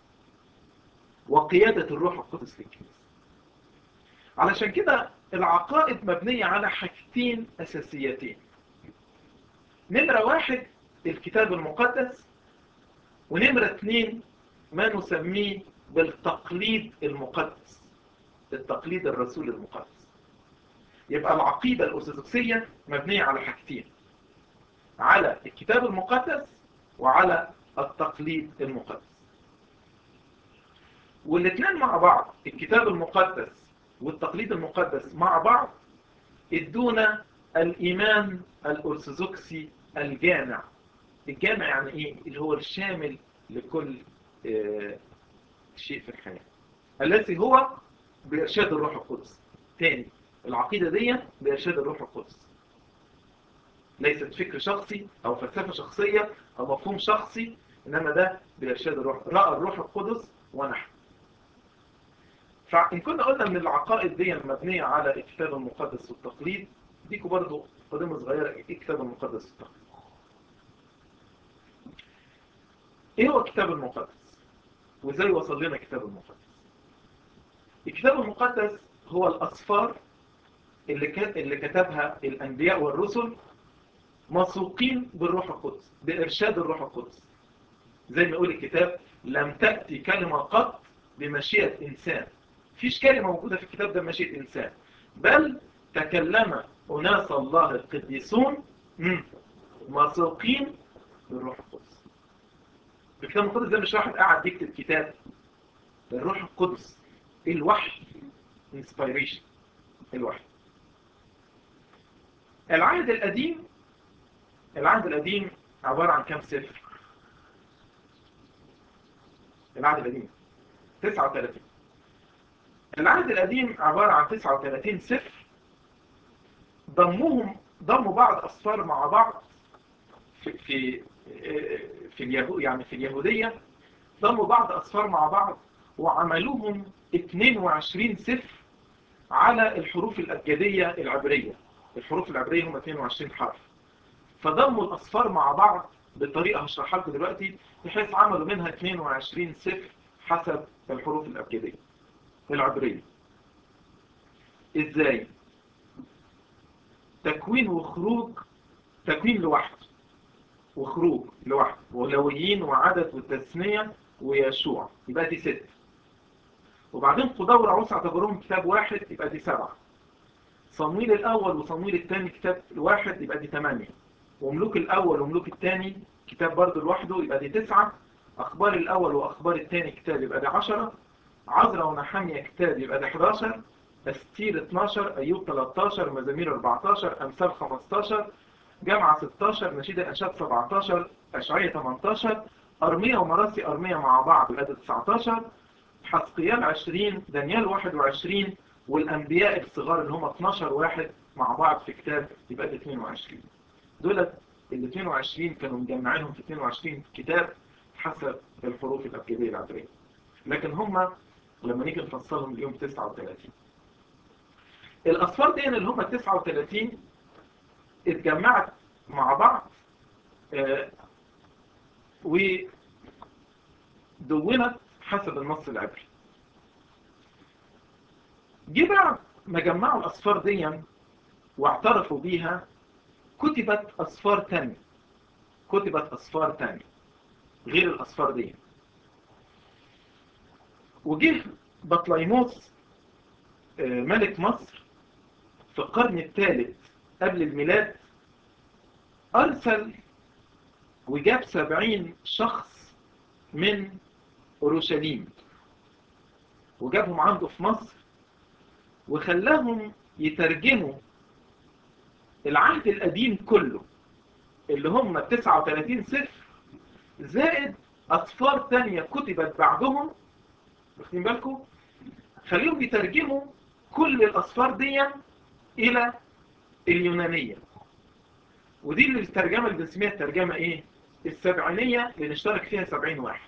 وقيادة الروح القدس في الكنيسة علشان كده العقائد مبنية على حاجتين أساسيتين نمرة واحد الكتاب المقدس ونمرة اثنين ما نسميه بالتقليد المقدس التقليد الرسول المقدس يبقى العقيدة الأرثوذكسية مبنية على حاجتين على الكتاب المقدس وعلى التقليد المقدس والاثنين مع بعض الكتاب المقدس والتقليد المقدس مع بعض ادونا الإيمان الأرثوذكسي الجامع الجامع يعني إيه؟ اللي هو الشامل لكل اه شيء في الحياة الذي هو بإرشاد الروح القدس تاني العقيدة دي بإرشاد الروح القدس ليست فكر شخصي أو فلسفة شخصية أو مفهوم شخصي إنما ده بإرشاد الروح رأى الروح القدس ونحن فإن كنا قلنا أن العقائد دي مبنية على الكتاب المقدس والتقليد ديكوا برضو قدمة صغيرة إيه الكتاب المقدس والتقليد إيه هو الكتاب المقدس وإزاي وصل لنا الكتاب المقدس الكتاب المقدس هو الأسفار اللي اللي كتبها الأنبياء والرسل مسوقين بالروح القدس بإرشاد الروح القدس زي ما يقول الكتاب لم تأتي كلمة قط بمشيئة إنسان فيش كلمة موجودة في الكتاب ده بمشيئة إنسان بل تكلم أناس الله القديسون مسوقين بالروح القدس الكتاب المقدس ده مش واحد قاعد يكتب كتاب الروح القدس الوحي inspiration الوحي العهد القديم العهد القديم عبارة عن كم سفر العهد القديم 39 العهد القديم عبارة عن 39 سفر ضموهم ضموا بعض أسفار مع بعض في في في اليهود يعني في اليهودية ضموا بعض أسفار مع بعض وعملوهم 22 سفر على الحروف الأبجدية العبرية الحروف العبرية هم 22 حرف فضموا الأصفار مع بعض بطريقة هشرحها لكم دلوقتي بحيث عملوا منها 22 سفر حسب الحروف الأبجدية العبرية إزاي؟ تكوين وخروج تكوين لوحده وخروج لوحده ولويين وعدد والتثنية ويشوع يبقى دي ست وبعدين قضاء ورعوس اعتبروهم كتاب واحد يبقى دي سبعة صمويل الأول وصمويل الثاني كتاب واحد يبقى دي ثمانية وملوك الأول وملوك الثاني كتاب برضه لوحده يبقى دي تسعة أخبار الأول وأخبار الثاني كتاب يبقى دي عشرة عزرا ونحمية كتاب يبقى دي 11 أستير 12 أيوب 13 مزامير 14 أمثال 15 جامعة 16 نشيد الأنشاد 17 أشعية 18 أرمية ومراسي أرمية مع بعض يبقى 19 حسقيال 20 دانيال 21 والأنبياء الصغار اللي هم 12 واحد مع بعض في كتاب يبقى 22 دول ال 22 كانوا مجمعينهم في 22 كتاب حسب الحروف الأبجدية العبرية لكن هم لما نيجي نفصلهم اليوم 39 الأصفار دي اللي هم 39 اتجمعت مع بعض آه ودونت حسب النص العبري جه بعد ما جمعوا الأصفار دي واعترفوا بيها كتبت أصفار تانية كتبت أصفار تانية غير الأصفار دي وجه بطليموس ملك مصر في القرن الثالث قبل الميلاد أرسل وجاب سبعين شخص من أورشليم وجابهم عنده في مصر وخلاهم يترجموا العهد القديم كله اللي هم 39 سفر زائد أصفار تانية كتبت بعدهم واخدين بالكم خليهم يترجموا كل الأصفار دي إلى اليونانية ودي اللي الترجمة اللي بنسميها الترجمة إيه؟ السبعينية اللي نشترك فيها سبعين واحد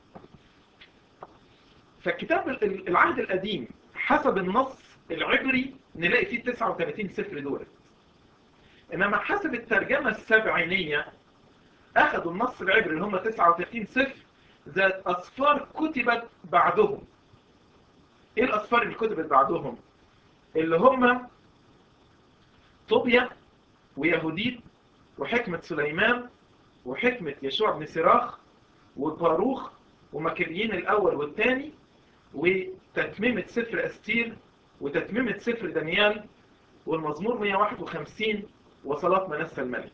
فالكتاب العهد القديم حسب النص العبري نلاقي فيه 39 سفر دولت إنما حسب الترجمة السبعينية أخذوا النص العبري اللي هم 39 سفر ذات أصفار كتبت بعدهم إيه الأصفار اللي كتبت بعدهم اللي هم طوبيا ويهوديت وحكمة سليمان وحكمة يشوع بن سراخ وباروخ ومكريين الأول والثاني وتتميمة سفر أستير وتتميمة سفر دانيال والمزمور 151 وصلاة منسى الملك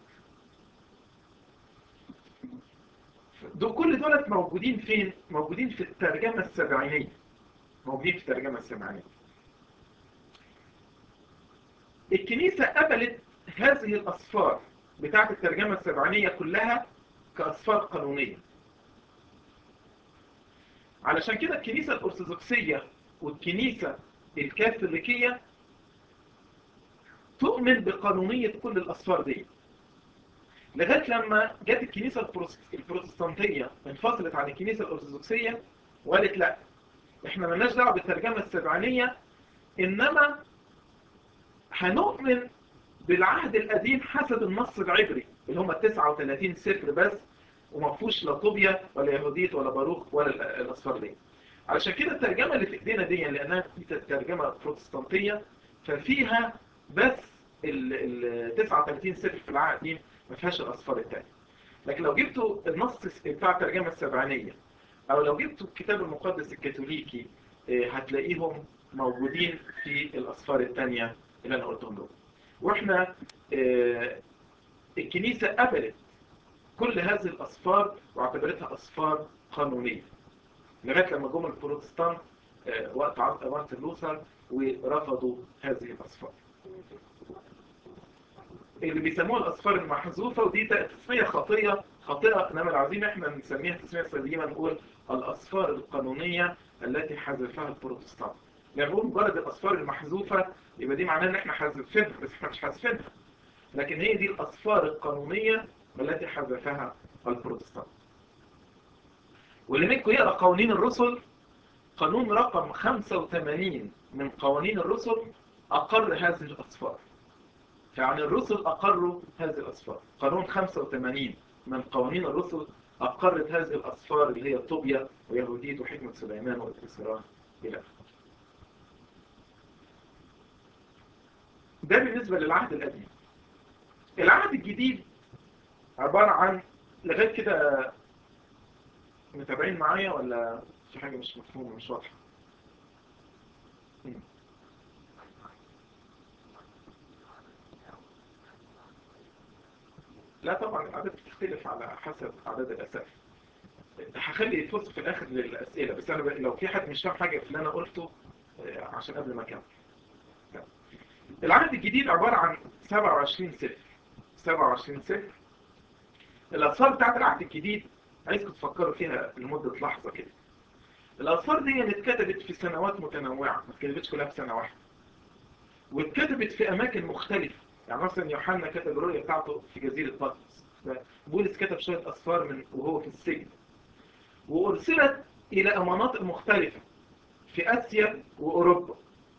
دول كل دولت موجودين فين؟ موجودين في الترجمة السبعينية موجودين في الترجمة السبعينية الكنيسة قبلت هذه الأصفار بتاعت الترجمة السبعينية كلها كأصفار قانونية علشان كده الكنيسة الأرثوذكسية والكنيسة الكاثوليكية تؤمن بقانونية كل الأصفار دي لغاية لما جت الكنيسة البروتستانتية انفصلت عن الكنيسة الأرثوذكسية وقالت لا احنا ملناش دعوة بالترجمة السبعينية انما هنؤمن بالعهد القديم حسب النص العبري اللي هم 39 سفر بس وما فيهوش لا طوبيا ولا يهوديت ولا باروخ ولا الاصفار دي علشان كده الترجمة اللي في ايدينا دي لانها ترجمة بروتستانتية ففيها بس ال 39 سفر في العهد القديم ما فيهاش الاصفار الثانيه لكن لو جبتوا النص بتاع الترجمة السبعينية او لو جبتوا الكتاب المقدس الكاثوليكي هتلاقيهم موجودين في الاصفار الثانيه اللي انا قلتهم دول واحنا الكنيسة قبلت كل هذه الأصفار واعتبرتها أصفار قانونية لغاية لما جم البروتستانت وقت مارتن لوثر ورفضوا هذه الأصفار اللي بيسموها الأصفار المحذوفة ودي تسمية خاطئة خاطئة إنما العظيم احنا بنسميها تسمية سليمة نقول الأصفار القانونية التي حذفها البروتستانت يعني نقول مجرد الأصفار المحذوفة يبقى دي معناه إن احنا حذفينها بس احنا مش حذفينها لكن هي دي الأصفار القانونية التي حذفها البروتستانت واللي منكم يقرأ قوانين الرسل قانون رقم 85 من قوانين الرسل أقر هذه الأصفار يعني الرسل أقروا هذه الأصفار قانون 85 من قوانين الرسل أقرت هذه الأصفار اللي هي طوبيا ويهوديت وحكمة سليمان والإسراء إلى ده بالنسبة للعهد القديم العهد الجديد عبارة عن لغاية كده متابعين معايا ولا في حاجة مش مفهومة مش واضحة لا طبعا الأعداد بتختلف على حسب أعداد الأساس هخلي يتوصف في الآخر للأسئلة بس أنا لو في حد مش فاهم حاجة في اللي أنا قلته عشان قبل ما أكمل العهد الجديد عبارة عن 27 سفر 27 سفر الأصفار بتاعت العهد الجديد عايزكم تفكروا فيها لمدة لحظة كده الأصفار دي اتكتبت في سنوات متنوعة ما اتكتبتش كلها في سنة واحدة واتكتبت في أماكن مختلفة يعني مثلا يوحنا كتب الرؤية بتاعته في جزيرة بطرس بولس كتب شوية أسفار من وهو في السجن وأرسلت إلى مناطق مختلفة في آسيا وأوروبا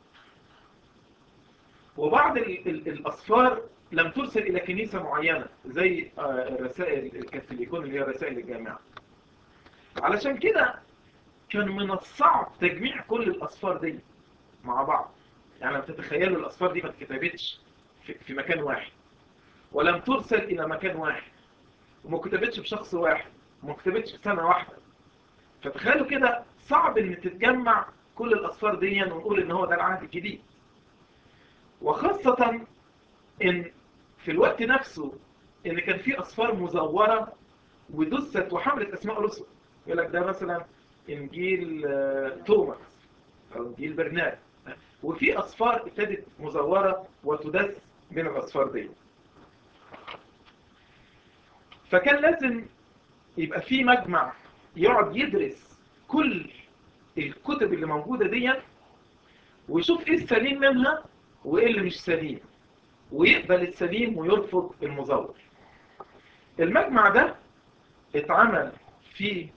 وبعض ال ال الأسفار لم ترسل إلى كنيسة معينة زي الرسائل الكاثوليكون اللي هي رسائل الجامعة علشان كده كان من الصعب تجميع كل الأسفار دي مع بعض يعني لما تتخيلوا الأسفار دي ما اتكتبتش في, في مكان واحد ولم ترسل إلى مكان واحد وما كتبتش بشخص واحد وما كتبتش في سنة واحدة فتخيلوا كده صعب ان تتجمع كل الأسفار دي ونقول ان هو ده العهد الجديد وخاصة ان في الوقت نفسه ان كان في أسفار مزورة ودست وحملت أسماء رسل يقول لك ده مثلا إنجيل توماس أو إنجيل برنارد وفي أسفار ابتدت مزورة وتدس من الأسفار دي فكان لازم يبقى في مجمع يقعد يدرس كل الكتب اللي موجودة دي ويشوف ايه السليم منها وايه اللي مش سليم ويقبل السليم ويرفض المزور المجمع ده اتعمل في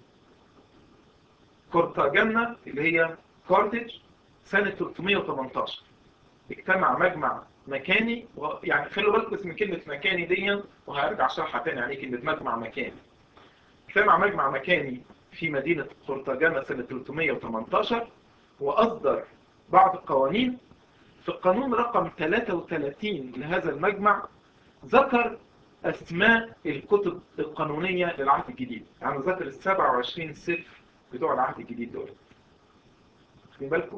كورتاجنة اللي هي كارتج سنة 318 اجتمع مجمع مكاني يعني خلوا بالكم اسم كلمة مكاني دي وهرجع اشرحها تاني يعني كلمة مجمع مكاني اجتمع مجمع مكاني في مدينة قرطاجنة سنة 318 وأصدر بعض القوانين في القانون رقم 33 لهذا المجمع ذكر أسماء الكتب القانونية للعهد الجديد يعني ذكر ال 27 سفر بتوع العهد الجديد دول خدين بالكم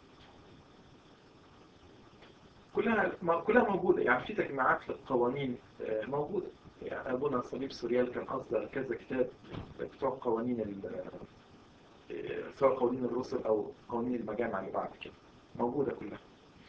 كلها كلها موجودة يعني في تجميعات للقوانين موجودة يعني أبونا صليب سوريال كان أصدر كذا كتاب بتوع قوانين سواء قوانين الرسل أو قوانين المجامع اللي بعد كده موجودة كلها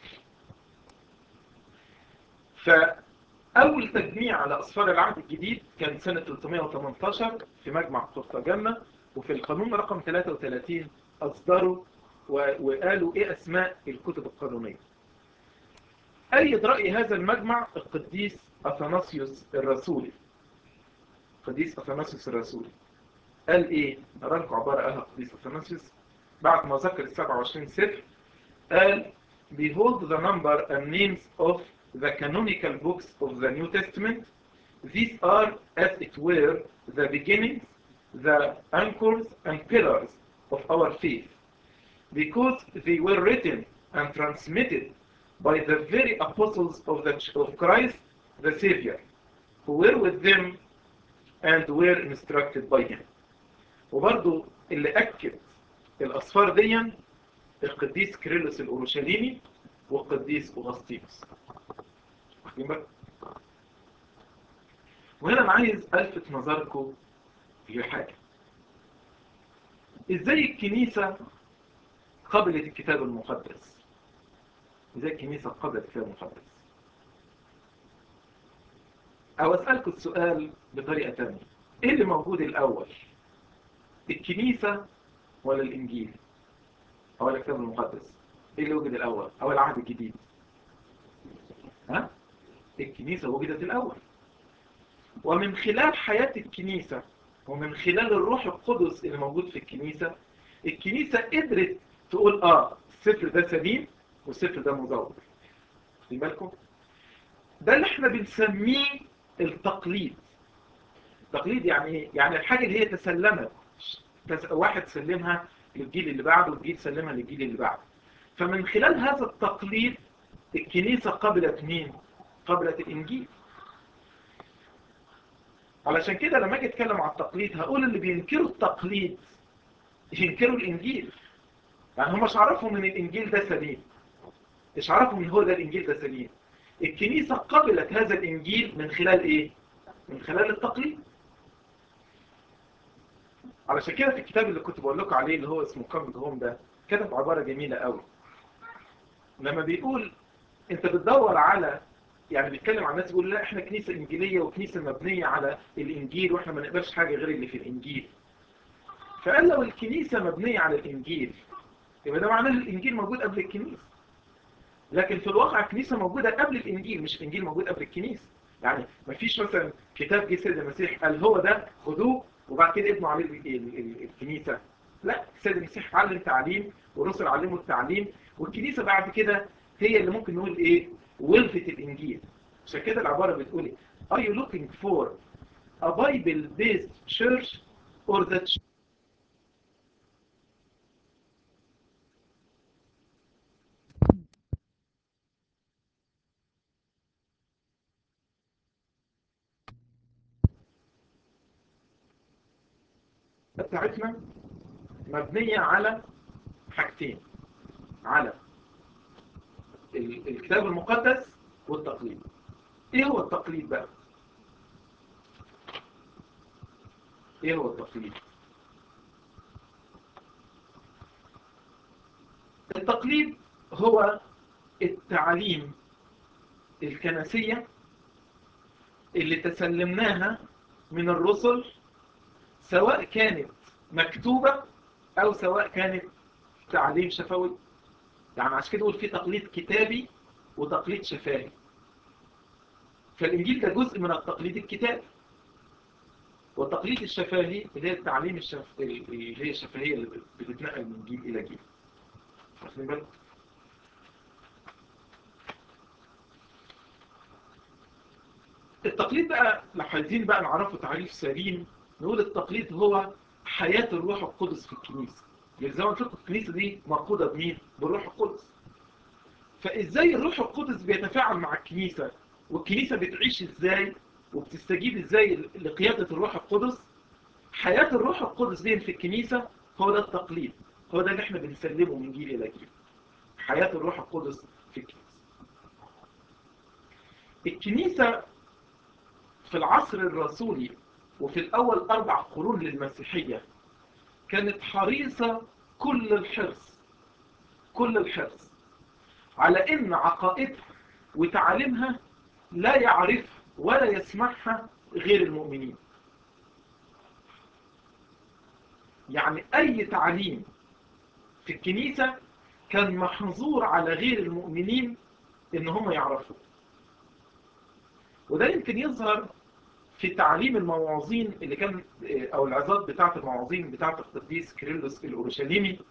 فأول تجميع على أسفار العهد الجديد كان سنة 318 في مجمع قرطاجنة وفي القانون رقم 33 أصدروا وقالوا إيه أسماء الكتب القانونية أيد رأي هذا المجمع القديس أثناسيوس الرسولي القديس أثناسيوس الرسولي قال إيه؟ أرى لكم عبارة قالها القديس أثناسيوس بعد ما ذكر ال 27 سفر قال Behold the number and names of the canonical books of the New Testament. These are, as it were, the beginnings, the anchors and pillars of our faith, because they were written and transmitted by the very apostles of, the, of Christ the Savior, who were with them and were instructed by him. وبرضو اللي أكد الأصفار دي القديس كريلوس الأورشليمي والقديس أغسطينوس واخدين بالك؟ وهنا أنا عايز ألفت نظركم لحاجة إزاي الكنيسة قبلت الكتاب المقدس إزاي الكنيسة قبلت الكتاب المقدس أو أسألكم السؤال بطريقة تانية إيه اللي موجود الأول الكنيسة ولا الإنجيل أو الكتاب المقدس إيه اللي وجد الأول أو العهد الجديد ها الكنيسة وجدت الأول ومن خلال حياة الكنيسة ومن خلال الروح القدس اللي موجود في الكنيسة الكنيسة قدرت تقول آه السفر ده سليم والسفر ده مزور خدين بالكم ده اللي احنا بنسميه التقليد التقليد يعني يعني الحاجة اللي هي تسلمت واحد سلمها للجيل اللي بعده والجيل سلمها للجيل اللي بعده فمن خلال هذا التقليد الكنيسة قبلت مين؟ قبلت الإنجيل علشان كده لما اجي اتكلم عن التقليد هقول اللي بينكروا التقليد ينكروا الإنجيل يعني هم مش عرفوا من الإنجيل ده سليم مش عرفوا من هو ده الإنجيل ده سليم الكنيسة قبلت هذا الإنجيل من خلال إيه؟ من خلال التقليد علشان كده في الكتاب اللي كنت بقول لكم عليه اللي هو اسمه كامد هوم ده كتب عبارة جميلة قوي لما بيقول انت بتدور على يعني بيتكلم عن الناس يقول لا احنا كنيسة انجيلية وكنيسة مبنية على الانجيل واحنا ما نقبلش حاجة غير اللي في الانجيل فقال لو الكنيسة مبنية على الانجيل يبقى ده معناه الانجيل موجود قبل الكنيسة لكن في الواقع الكنيسة موجودة قبل الانجيل مش الانجيل موجود قبل الكنيسة يعني ما فيش مثلا كتاب جه سيد المسيح قال هو ده خدوه وبعد كده ابنوا عليه ال- ال- ال- الكنيسة لا السيد المسيح علم تعليم والرسل علموا التعليم والكنيسة بعد كده هي اللي ممكن نقول ايه ولفت الانجيل عشان كده العبارة بتقول ايه are you looking for a Bible based church or the church بتاعتنا مبنية على حاجتين على ال- الكتاب المقدس والتقليد ايه هو التقليد بقى ايه هو التقليد التقليد هو التعليم الكنسية اللي تسلمناها من الرسل سواء كانت مكتوبة او سواء كانت تعليم شفوي يعني عشان كده نقول في تقليد كتابي وتقليد شفاهي فالإنجيل ده جزء من التقليد الكتابي والتقليد الشفاهي اللي هي التعليم الشف... اللي هي الشفهية اللي بتتنقل من جيل إلى جيل واخدين بالك؟ التقليد بقى لو عايزين بقى نعرفه تعريف سليم نقول التقليد هو حياة الروح القدس في الكنيسة يعني زي ما قلت لكم الكنيسة دي مقودة بمين؟ بالروح القدس فازاي الروح القدس بيتفاعل مع الكنيسة والكنيسة بتعيش ازاي وبتستجيب ازاي لقيادة الروح القدس حياة الروح القدس دي في الكنيسة هو ده التقليد هو ده اللي احنا بنسلمه من جيل الى جيل حياة الروح القدس في الكنيسة الكنيسة في العصر الرسولي وفي الأول أربع قرون للمسيحية كانت حريصة كل الحرص كل الحرص على إن عقائدها وتعاليمها لا يعرف ولا يسمعها غير المؤمنين يعني أي تعليم في الكنيسة كان محظور على غير المؤمنين إن هم يعرفوا وده يمكن يظهر في تعليم المواعظين اللي كان او العظات بتاعه المواعظين بتاعه القديس كيرلس الاورشليمي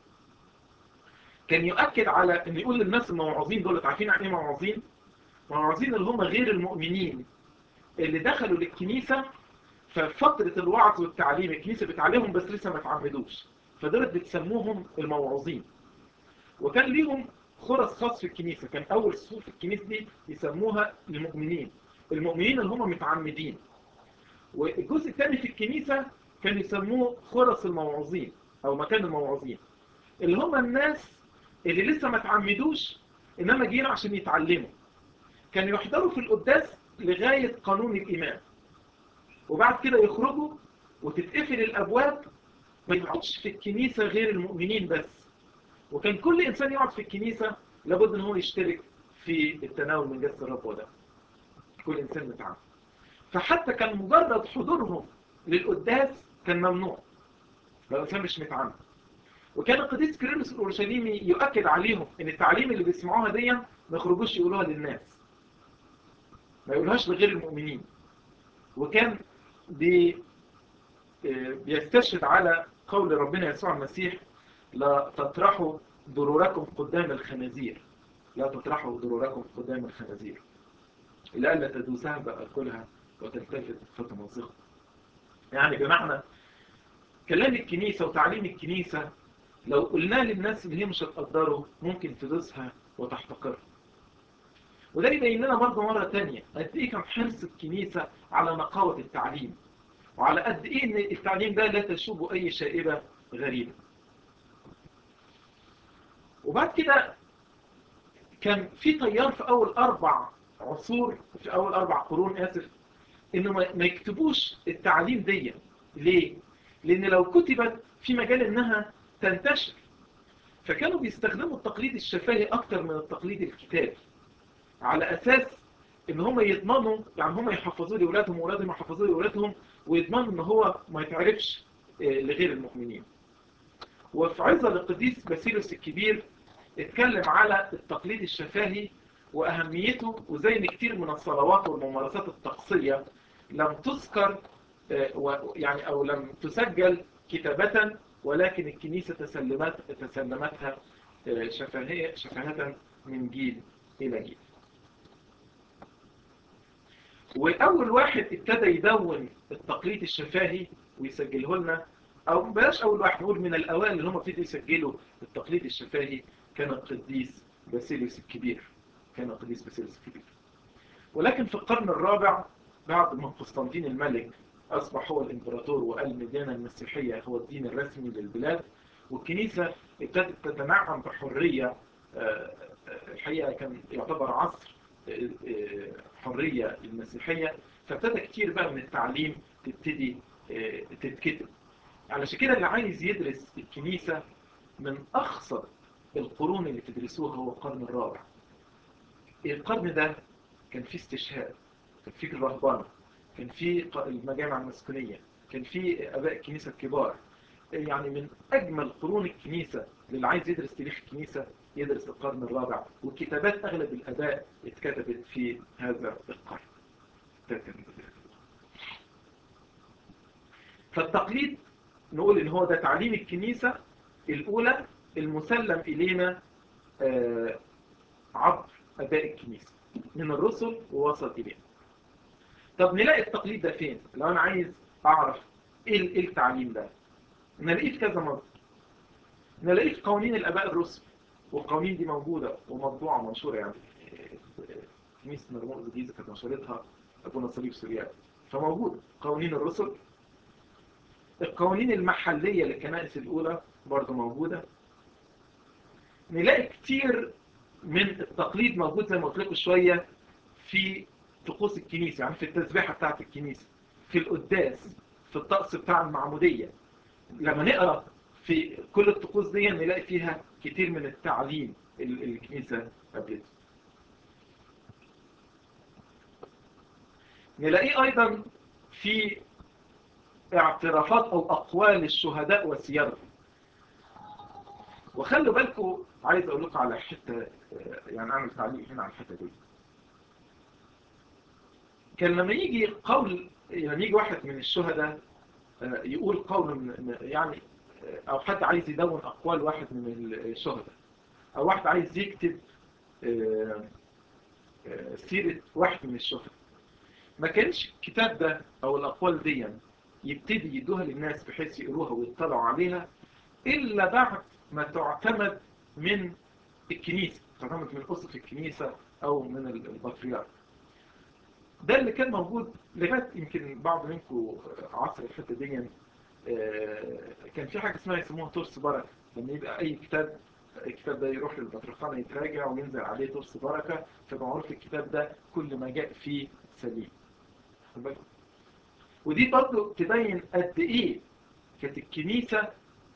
كان يؤكد على ان يقول للناس المواعظين دول عارفين يعني ايه مواعظين مواعظين اللي هم غير المؤمنين اللي دخلوا للكنيسه ففتره الوعظ والتعليم الكنيسه بتعلمهم بس لسه ما اتعمدوش فدول بتسموهم المواعظين وكان ليهم خرس خاص في الكنيسه كان اول صفوف الكنيسه دي يسموها المؤمنين المؤمنين اللي هم متعمدين والجزء الثاني في الكنيسة كان يسموه خرس الموعظين أو مكان الموعظين اللي هم الناس اللي لسه ما تعمدوش إنما جينا عشان يتعلموا كانوا يحضروا في القداس لغاية قانون الإيمان وبعد كده يخرجوا وتتقفل الأبواب ما يقعدش في الكنيسة غير المؤمنين بس وكان كل إنسان يقعد في الكنيسة لابد إن هو يشترك في التناول من جسد الرب وده كل إنسان متعامل فحتى كان مجرد حضورهم للقداس كان ممنوع لو الإنسان مش متعامل وكان القديس كيرلس الأورشليمي يؤكد عليهم إن التعليم اللي بيسمعوها دي ما يخرجوش يقولوها للناس ما يقولوهاش لغير المؤمنين وكان بي بيستشهد على قول ربنا يسوع المسيح لا تطرحوا ضروركم قدام الخنازير لا تطرحوا ضروركم قدام الخنازير لألا تدوسها بأكلها وتلتفت فتمزقها يعني بمعنى كلام الكنيسة وتعليم الكنيسة لو قلنا للناس اللي هي مش هتقدره ممكن تدوسها وتحتقرها وده يبين لنا برضه مرة تانية قد ايه كان حرص الكنيسة على نقاوة التعليم وعلى قد ايه ان التعليم ده لا تشوب اي شائبة غريبة وبعد كده كان في تيار في اول اربع عصور في اول اربع قرون اسف انه ما يكتبوش التعليم دي ليه لان لو كتبت في مجال انها تنتشر فكانوا بيستخدموا التقليد الشفاهي اكتر من التقليد الكتابي على اساس ان هم يضمنوا يعني هم يحفظوا لي اولادهم واولادهم يحفظوا لي اولادهم ويضمنوا ان هو ما يتعرفش لغير المؤمنين وفي عظة القديس باسيلوس الكبير اتكلم على التقليد الشفاهي وأهميته وزي ان كتير من الصلوات والممارسات الطقسية لم تذكر يعني أو لم تسجل كتابة ولكن الكنيسة تسلمت تسلمتها شفهية شفهة من جيل إلى جيل وأول واحد ابتدى يدون التقليد الشفاهي ويسجله لنا أو بلاش أول واحد نقول من الأوائل اللي هم ابتدوا يسجلوا التقليد الشفاهي كان القديس باسيليوس الكبير كان القديس باسيليوس الكبير ولكن في القرن الرابع بعد ما قسطنطين الملك أصبح هو الإمبراطور وقال الديانة المسيحية هو الدين الرسمي للبلاد والكنيسة ابتدت تتنعم بحرية الحقيقة كان يعتبر عصر حرية المسيحية فابتدى كتير بقى من التعليم تبتدي تتكتب علشان كده اللي عايز يدرس الكنيسة من أخصر القرون اللي تدرسوها هو القرن الرابع القرن ده كان فيه استشهاد كان فيه الرهبانة كان فيه المجامع المسكونية كان فيه أباء الكنيسة الكبار يعني من أجمل قرون الكنيسة اللي عايز يدرس تاريخ الكنيسة يدرس القرن الرابع والكتابات أغلب الأداء اتكتبت في هذا القرن فالتقليد نقول إن هو ده تعليم الكنيسة الأولى المسلم إلينا عبر أباء الكنيسة من الرسل ووصل إلينا طب نلاقي التقليد ده فين لو أنا عايز أعرف إيه التعليم ده نلاقيه في كذا مصدر نلاقيه في قوانين الآباء الرسل والقوانين دي موجودة ومطبوعة منشورة يعني كنيسة مرموز الجيزة كانت نشرتها أبونا صليب سوريان فموجود قوانين الرسل القوانين المحلية للكنائس الأولى برضه موجودة نلاقي كتير من التقليد موجود زي ما قلت لكم شوية في طقوس الكنيسة يعني في التسبيحة بتاعت الكنيسة في القداس في الطقس بتاع المعمودية لما نقرأ في كل الطقوس دي نلاقي فيها كتير من التعليم اللي الكنيسة قبلته نلاقيه أيضا في اعترافات أو أقوال الشهداء وسيرهم وخلوا بالكم عايز أقول لكم على حتة يعني أعمل تعليق هنا على الحتة دي كان لما يجي قول لما يجي واحد من الشهداء يقول قول من يعني أو حد عايز يدون أقوال واحد من الشهداء أو واحد عايز يكتب سيرة واحد من الشهداء ما كانش الكتاب ده أو الأقوال دي يبتدي يدوها للناس بحيث يقروها ويطلعوا عليها إلا بعد ما تعتمد من الكنيسة تعتمد من أسس الكنيسة أو من البطريرك ده اللي كان موجود لغاية يمكن بعض منكم عصر الحتة دي كان في حاجة اسمها يسموها ترس بركة لما يبقى أي كتاب الكتاب ده يروح للبطرخانة يتراجع وينزل عليه ترس بركة فبقى معروف الكتاب ده كل ما جاء فيه سليم ودي برضه تبين قد ايه كانت الكنيسة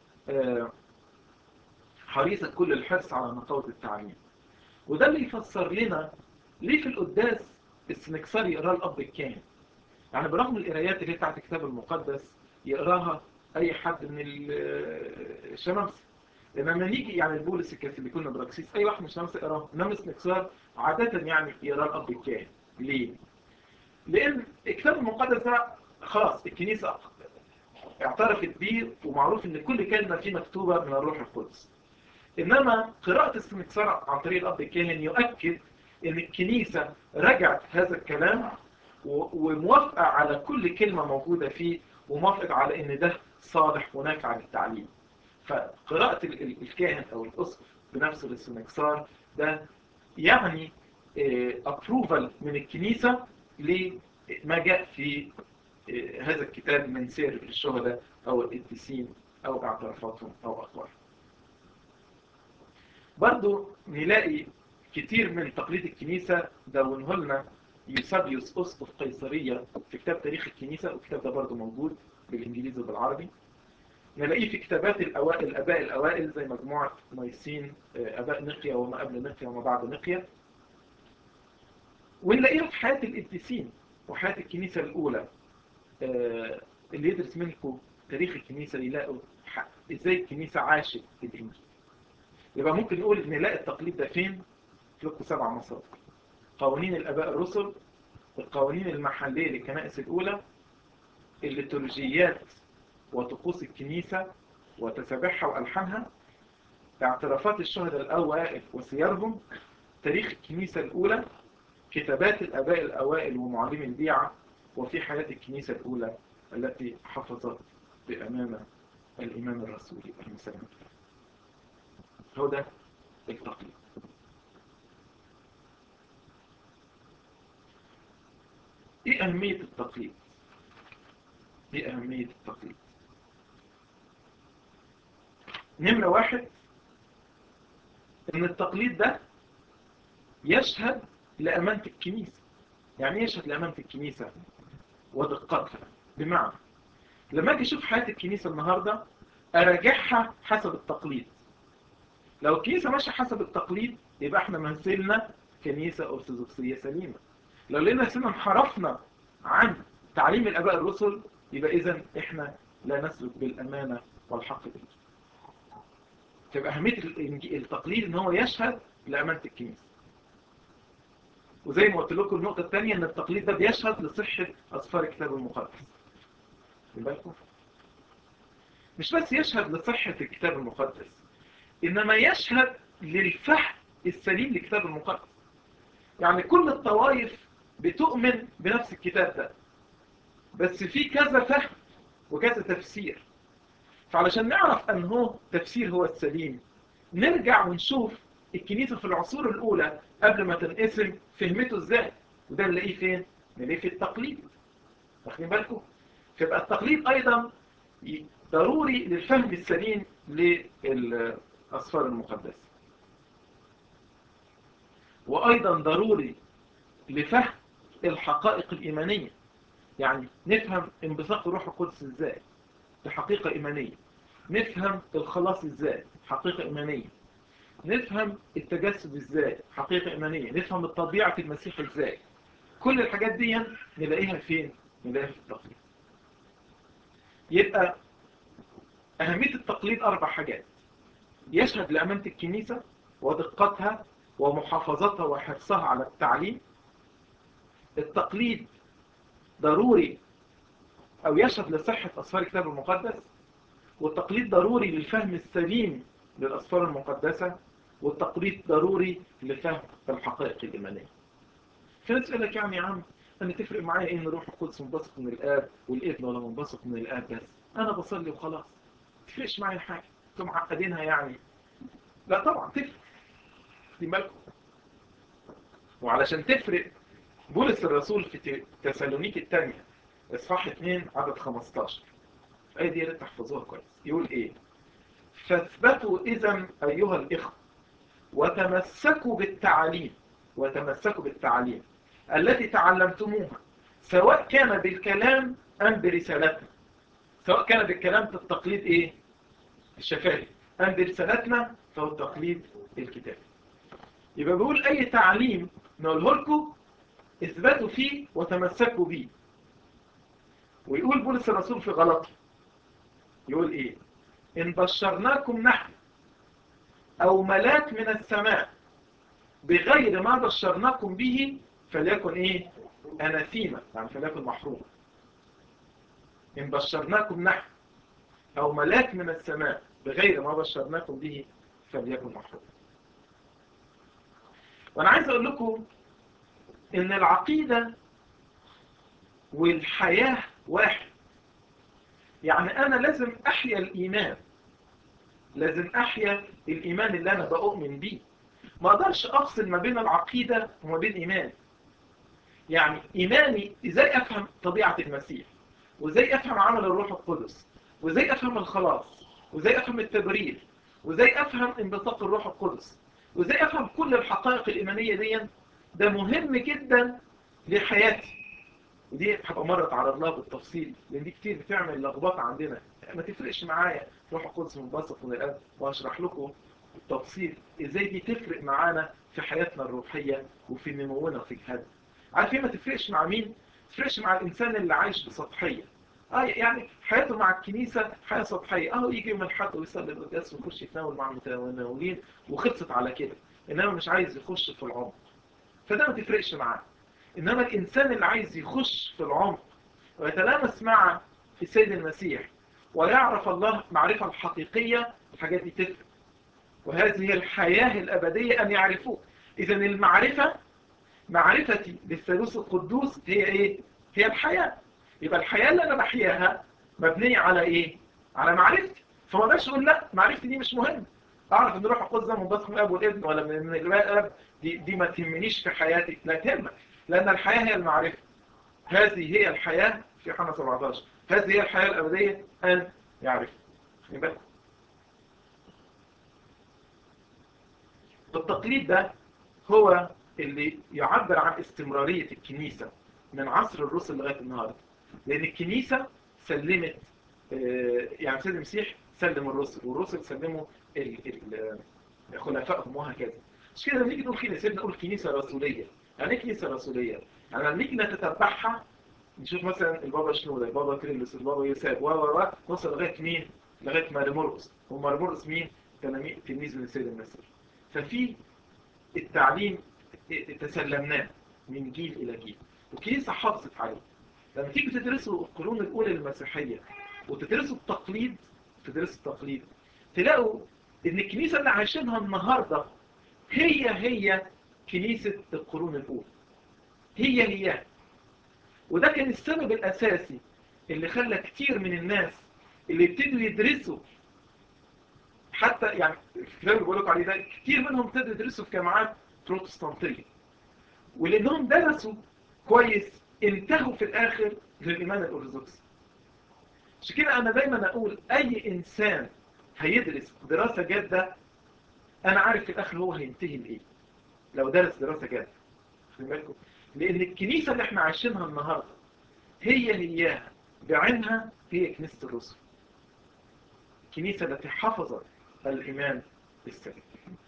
حريصة كل الحرص على نقاوة التعليم وده اللي يفسر لنا ليه في القداس السنكسار يقراه الأب الكاهن يعني برغم القرايات اللي بتاعت الكتاب المقدس يقراها أي حد من الشمامسة لما نيجي يعني البولس الكاثوليك بيكون براكسيس أي واحد من الشمامسة يقراه إنما السنكسار عادة يعني يقراه الأب الكاهن ليه؟ لأن الكتاب المقدس ده خلاص الكنيسة اعترفت بيه ومعروف ان كل كلمة فيه مكتوبة من الروح القدس انما قراءة السنكسار عن طريق الاب الكاهن يؤكد ان الكنيسة رجعت هذا الكلام وموافقة على كل كلمة موجودة فيه وموافقة على ان ده صالح ونافع للتعليم فقراءة الكاهن او الاسقف بنفسه للسنكسار ده يعني ابروفال من الكنيسة لما جاء في هذا الكتاب من سير الشهداء أو القديسين أو اعترافاتهم أو أقوالهم برضو نلاقي كتير من تقليد الكنيسة دونه لنا يوسابيوس أسقف قيصرية في كتاب تاريخ الكنيسة والكتاب ده برضو موجود بالإنجليزي وبالعربي نلاقيه في كتابات الأوائل الأباء الأوائل زي مجموعة نيسين أباء نقيا وما قبل نقيا وما بعد نقيا ونلاقيها في حياة القديسين وحياة الكنيسة الأولى اللي يدرس منكم تاريخ الكنيسة يلاقوا ازاي الكنيسة عاشت الإنجيل يبقى ممكن نقول ان نلاقي التقليد ده فين في لكم سبع مصادر قوانين الآباء الرسل القوانين المحلية للكنائس الأولى الليتورجيات وطقوس الكنيسة وتسابيحها وألحانها اعترافات الشهداء الأوائل وسيرهم تاريخ الكنيسة الأولى كتابات الآباء الأوائل ومعلمي البيعة وفي حياة الكنيسة الأولى التي حفظت بأمانة الإمام الرسولي المسلم هو ده التقليد ايه أهمية التقليد ايه أهمية التقليد نمرة واحد ان التقليد ده يشهد لأمانة الكنيسة يعني يشهد لأمانة الكنيسة ودقتها بمعنى لما اجي اشوف حياة الكنيسة النهاردة اراجعها حسب التقليد لو الكنيسة ماشية حسب التقليد يبقى احنا منزلنا كنيسة أرثوذكسية سليمة لو لقينا نفسنا انحرفنا عن تعليم الآباء الرسل يبقى إذا إحنا لا نسلك بالأمانة والحق به تبقى أهمية التقليد إن هو يشهد لأمانة الكنيسة وزي ما قلت لكم النقطة الثانية إن التقليد ده بيشهد لصحة أسفار الكتاب المقدس بالكم مش بس يشهد لصحة الكتاب المقدس إنما يشهد للفهم السليم للكتاب المقدس يعني كل الطوائف بتؤمن بنفس الكتاب ده بس في كذا فهم وكذا تفسير فعلشان نعرف أن هو تفسير هو السليم نرجع ونشوف الكنيسة في العصور الأولى قبل ما تنقسم فهمته ازاي وده نلاقيه فين؟ نلاقيه في التقليد واخدين بالكم؟ فيبقى التقليد أيضا ضروري للفهم السليم للأسفار المقدسة وأيضا ضروري لفهم الحقائق الإيمانية يعني نفهم انبثاق الروح القدس ازاي دي حقيقة إيمانية نفهم الخلاص ازاي حقيقة إيمانية نفهم التجسد ازاي حقيقة إيمانية نفهم الطبيعة المسيح ازاي كل الحاجات دي نلاقيها فين نلاقيها في التقليد يبقى أهمية التقليد أربع حاجات يشهد لأمانة الكنيسة ودقتها ومحافظتها وحرصها على التعليم التقليد ضروري أو يشهد لصحة أسفار الكتاب المقدس والتقليد ضروري للفهم السليم للأسفار المقدسة والتقليد ضروري لفهم الحقائق الإيمانية في ناس يقول لك يعني يا عم أنا تفرق معايا إيه إن روح القدس منبثق من الآب والابن ولا منبثق من الآب بس أنا بصلي وخلاص تفرقش معايا حاجة انتوا معقدينها يعني لا طبعا تفرق خدي بالكم وعلشان تفرق بولس الرسول في تسالونيك الثانية اصحاح 2 عدد 15 الآية دي يا ريت تحفظوها كويس يقول ايه فاثبتوا اذا ايها الاخوه وتمسكوا بالتعاليم وتمسكوا بالتعاليم التي تعلمتموها سواء كان بالكلام ام برسالتنا سواء كان بالكلام في التقليد ايه الشفاهي ام برسالتنا فهو التقليد الكتابي يبقى بيقول اي تعليم نقوله لكم اثبتوا فيه وتمسكوا به ويقول بولس الرسول في غلطي يقول ايه ان بشرناكم نحن او ملاك من السماء بغير ما بشرناكم به فليكن ايه اناثيما يعني فليكن محروم ان بشرناكم نحن او ملاك من السماء بغير ما بشرناكم به فليكن محروم وانا عايز اقول لكم ان العقيدة والحياة واحد يعني انا لازم احيا الايمان لازم احيا الايمان اللي انا بؤمن بيه ما اقدرش افصل ما بين العقيدة وما بين ايمان يعني ايماني ازاي افهم طبيعة المسيح وازاي افهم عمل الروح القدس وازاي افهم الخلاص وازاي افهم التبرير وازاي افهم انبثاق الروح القدس وازاي افهم كل الحقائق الايمانية دي ده مهم جدا لحياتي ودي هبقى مرة اتعرض لها بالتفصيل لان دي كتير بتعمل لخبطه عندنا ما تفرقش معايا روح القدس منبسط من الاب وهشرح لكم بالتفصيل ازاي دي تفرق معانا في حياتنا الروحية وفي نمونا في جهادنا عارفين ما تفرقش مع مين؟ ما تفرقش مع الانسان اللي عايش بسطحية اه يعني حياته مع الكنيسة حياة سطحية اهو يجي من حد ويصلي القداس ويخش يتناول مع المتناولين وخلصت على كده انما مش عايز يخش في العمق فده ما تفرقش معاه انما الانسان اللي عايز يخش في العمق ويتلامس مع السيد المسيح ويعرف الله معرفة الحقيقية الحاجات دي تفرق وهذه هي الحياة الأبدية أن يعرفوه إذا المعرفة معرفتي بالثالوث القدوس هي إيه؟ هي الحياة يبقى الحياة اللي أنا بحياها مبنية على إيه؟ على معرفتي فما اقدرش أقول لا معرفتي دي مش مهمة أعرف إن روح القدس ده منبثق من الأب والابن ولا من الأب دي, دي ما تهمنيش في حياتي لا تهمك لأن الحياة هي المعرفة هذه هي الحياة في حنا 17 هذه هي الحياة الأبدية أن يعرف يبقى التقليد ده هو اللي يعبر عن استمرارية الكنيسة من عصر الرسل لغاية النهاردة لأن الكنيسة سلمت يعني سيد المسيح سلم الرسل والرسل سلموا خلفائهم وهكذا مش كده لما نيجي نقول كنيسة نقول كنيسة رسولية يعني ايه كنيسة رسولية؟ يعني لما نيجي نتتبعها نشوف مثلا البابا شنودة البابا كريلوس البابا يوسف و و و نوصل لغاية مين؟ لغاية مارمورقس ومارمورقس مين؟ تلميذ من السيد المسيح ففي التعليم تسلمناه من جيل إلى جيل والكنيسة حافظت عليه لما تيجي تدرسوا القرون الأولى المسيحية وتدرسوا التقليد تدرسوا التقليد تلاقوا إن الكنيسة اللي عايشينها النهاردة هي هي كنيسة القرون الأولى هي هي وده كان السبب الأساسي اللي خلى كتير من الناس اللي ابتدوا يدرسوا حتى يعني الكتاب اللي بقول لكم عليه ده كتير منهم ابتدوا يدرسوا في جامعات بروتستانتية ولأنهم درسوا كويس انتهوا في الآخر للإيمان الأرثوذكسي عشان كده أنا دايما أقول أي إنسان هيدرس دراسة جادة أنا عارف في الآخر هو هينتهي لإيه لو درس دراسة جادة خلي بالكم لأن الكنيسة اللي احنا عايشينها النهاردة هي هياها بعينها هي كنيسة الرسل الكنيسة التي حفظت الإيمان السليم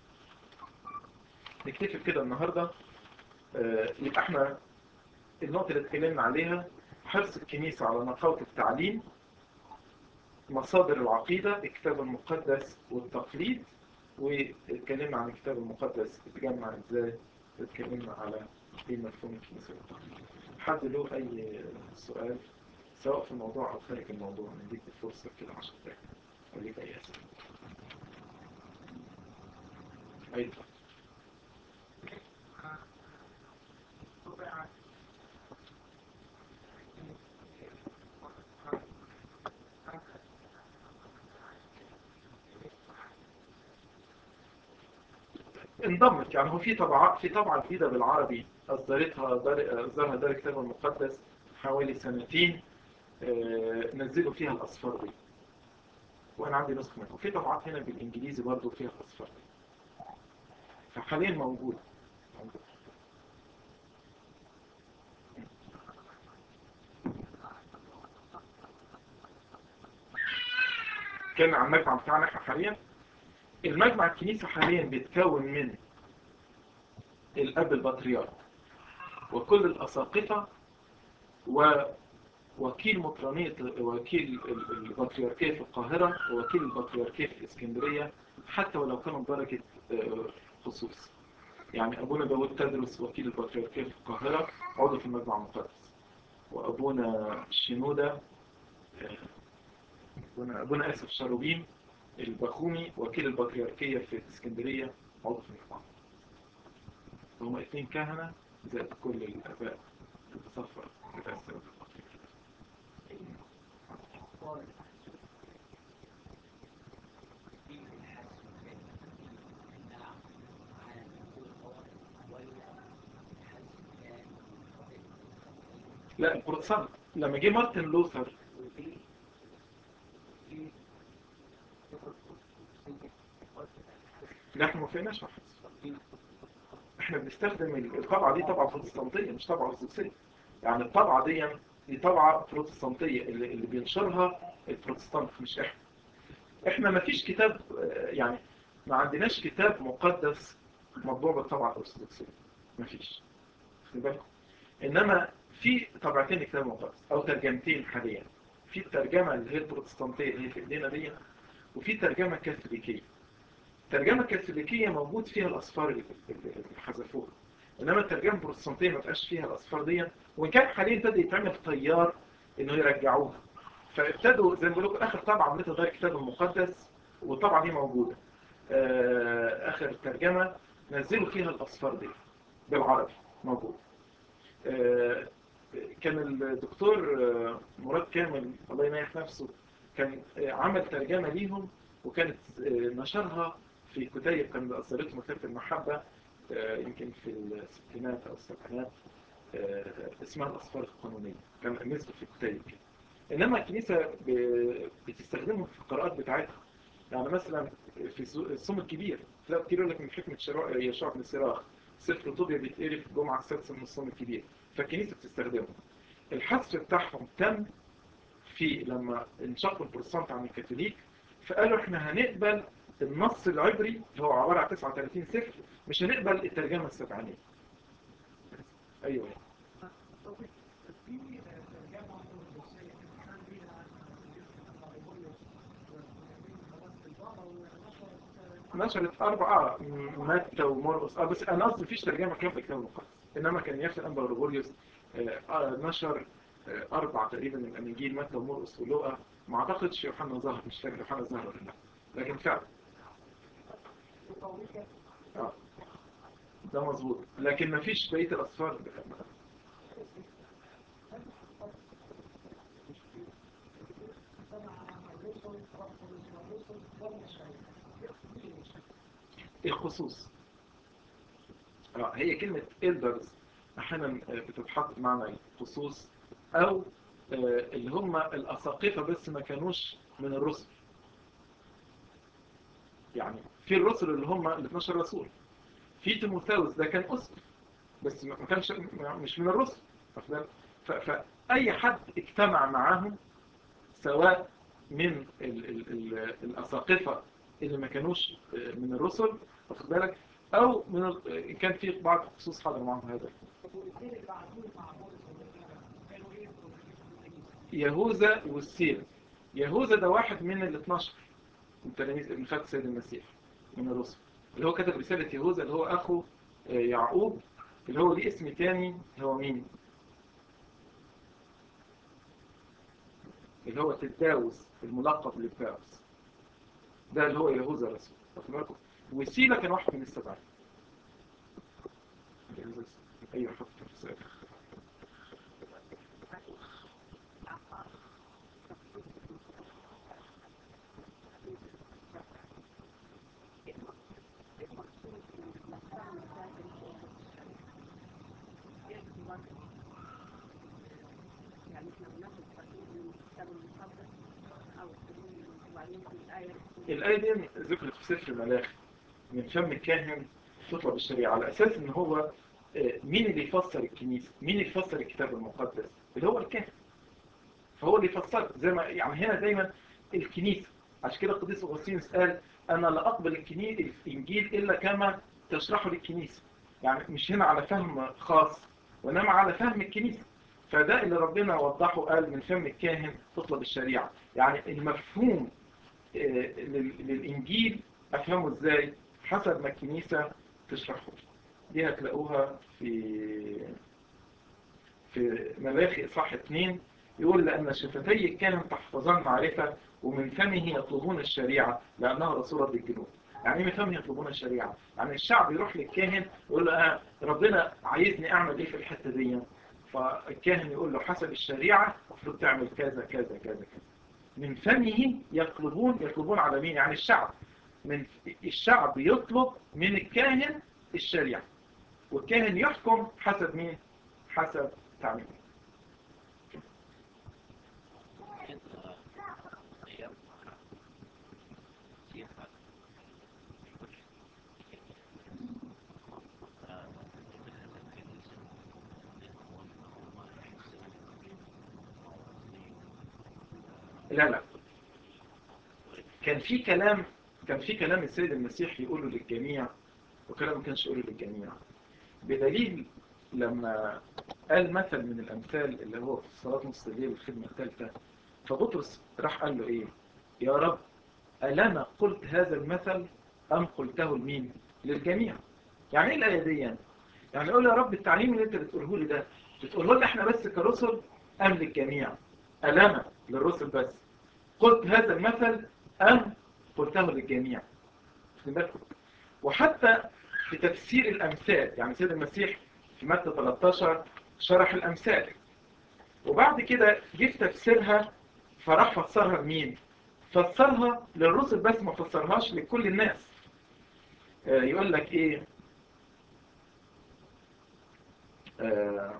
نكتفي كده النهاردة آه يبقى احنا النقطة اللي اتكلمنا عليها حرص الكنيسة على نقاوة التعليم مصادر العقيدة الكتاب المقدس والتقليد واتكلمنا عن الكتاب المقدس اتجمع ازاي اتكلمنا على ايه مفهوم الكنيسة والتقليد حد له اي سؤال سواء في الموضوع او خارج الموضوع نديك فرصة كده 10 دقايق او ليك اي اسئلة اي انضمت يعني هو في طبعات في طبعة جديدة بالعربي أصدرتها دار أصدرها دار الكتاب المقدس حوالي سنتين نزلوا فيها الأصفار دي وأنا عندي نسخة منها وفي طبعات هنا بالإنجليزي برضو فيها الأصفار دي فحاليا موجود كان عن المجمع بتاعنا احنا حاليا المجمع الكنيسة حاليا بيتكون من الأب البطريرك وكل الأساقفة ووكيل مطرانية وكيل البطريركية في القاهرة ووكيل البطريركية في الإسكندرية حتى ولو كانوا بدرجة خصوص يعني أبونا داود تدرس وكيل البطريركية في القاهرة عضو في المجمع المقدس وأبونا الشنودة أبونا آسف شاروبين البخومي وكيل البطريركية في الإسكندرية عضو في المجمع هم اثنين كهنة زائد كل الآباء تتصفر بتأثير البطريركية لا البروتستانت لما جه مارتن لوثر لا احنا ما فيناش احنا بنستخدم الطبعة دي طبعة بروتستانتية مش طبعة ارثوذكسية يعني الطبعة دي دي طبعة بروتستانتية اللي, اللي بينشرها البروتستانت مش احنا احنا ما فيش كتاب يعني ما عندناش كتاب مقدس مطبوع بالطبعة الارثوذكسية ما فيش خلي بالكم انما في طبعتين كتاب مقدس او ترجمتين حاليا في الترجمة اللي هي البروتستانتية اللي هي في ايدينا دي وفي ترجمة كاثوليكية الترجمة الكاثوليكية موجود فيها الأصفار اللي حذفوها انما الترجمه البروتستانتيه ما بقاش فيها الاصفار دي وان كان حاليا ابتدى يتعمل تيار انه يرجعوها فابتدوا زي ما بقول لكم اخر طبعه عملتها ده الكتاب المقدس والطبعه دي موجوده آه، اخر ترجمه نزلوا فيها الاصفار دي بالعربي موجود آه، كان الدكتور آه، مراد كامل الله ينيح نفسه كان آه، عمل ترجمة ليهم وكانت آه، نشرها في كتيب كان أصدرته مكتبة المحبة آه، يمكن في الستينات أو السبعينات آه، اسمها الأصفار القانونية كان نزل في كتيب كده إنما الكنيسة ب- بتستخدمهم في القراءات بتاعتها يعني مثلا في السو- الصوم الكبير تلاقي كتير يقول لك من حكمة شراء يشوع بن سراخ سفر طوبيا بيتقري في الجمعة السادسة من الصوم الكبير فالكنيسة بتستخدمه الحذف بتاعهم تم في لما انشقوا البروتستانت عن الكاثوليك فقالوا احنا هنقبل النص العبري اللي هو عبارة عن 39 سفر مش هنقبل الترجمة السبعانية ايوه نشرت أربعة متى ومرقس اه بس أنا قصدي مفيش ترجمة كاملة في الكتاب المقدس إنما كان ياسر أنبا غريغوريوس آه، آه، نشر آه، أربع تقريبا من الأناجيل متى ومرقس ولوقا ما أعتقدش يوحنا ظهر مش فاكر يوحنا ظهر ولا لا لكن فعلا آه. ده مظبوط لكن مفيش بقية الأصفار الخصوص اه هي كلمة elders احيانا آه، بتتحط معنى الخصوص او آه، اللي هم الاساقفة بس ما كانوش من الرسل يعني في الرسل اللي هم ال 12 رسول في تيموثاوس ده كان اسقف بس ما كانش مش من الرسل واخد بالك؟ ف- فاي حد اجتمع معاهم سواء من ال ال ال الاساقفة اللي ما كانوش آه، من الرسل واخد بالك او من ال- إن كان في بعض الخصوص حاضر معهم هذا يهوذا والسيرة يهوذا ده واحد من ال 12 من تلاميذ ابن خالد سيد المسيح من الرسل اللي هو كتب رسالة يهوذا اللي هو أخو آه، يعقوب اللي هو ليه اسم تاني اللي هو مين؟ اللي هو تداوس الملقب للداوس ده اللي هو يهوذا الرسول واخد بالكم؟ وسيلة كان واحد من السبعة أيوة حط في الرسالة يعني احنا بناخد تقريبا من الكتاب المقدس او وبعدين في الايه الآية دي ذكرت في سفر ملاخي من فم الكاهن تطلب الشريعة على أساس إن هو آه، مين اللي يفسر الكنيسة مين اللي يفسر الكتاب المقدس اللي هو الكاهن فهو اللي يفسر زي ما يعني هنا دايما الكنيسة عشان كده القديس أغسطينوس قال أنا لا أقبل الكني- الإنجيل إلا كما تشرحه للكنيسة يعني مش هنا على فهم خاص وإنما على فهم الكنيسة فده اللي ربنا وضحه قال من فم الكاهن تطلب الشريعة يعني المفهوم آه، لل- للإنجيل أفهمه إزاي حسب ما الكنيسة تشرحه دي هتلاقوها في في ملاخي إصحاح 2 يقول لأن شفتي الكاهن تحفظان معرفة ومن فمه يطلبون الشريعة لأنها رسولة للجنود يعني ايه من فمه يطلبون الشريعة يعني الشعب يروح للكاهن يقول له آه ربنا عايزني أعمل إيه في الحتة دي فالكاهن يقول له حسب الشريعة المفروض تعمل كذا كذا كذا كذا من فمه يطلبون يطلبون على مين يعني الشعب من الشعب يطلب من الكاهن الشريعة والكاهن يحكم حسب مين حسب تعميمه لا لا كان في كلام كان في كلام السيد المسيح يقوله للجميع وكلام ما كانش يقوله للجميع بدليل لما قال مثل من الأمثال اللي هو في صلاة نص الليل الخدمة الثالثة فبطرس راح قال له إيه يا رب ألنا قلت هذا المثل أم قلته لمين للجميع يعني إيه الآية دي يعني؟ يعني قول يا رب التعليم اللي انت بتقوله لي ده بتقوله لنا احنا بس كرسل ام للجميع ألانا للرسل بس قلت هذا المثل ام قلته للجميع واخدين بالكم؟ وحتى في تفسير الامثال يعني سيد المسيح في متى 13 شرح الامثال وبعد كده جه في تفسيرها فراح فسرها لمين فسرها للرسل بس ما فسرهاش لكل الناس آه، يقول لك ايه آه،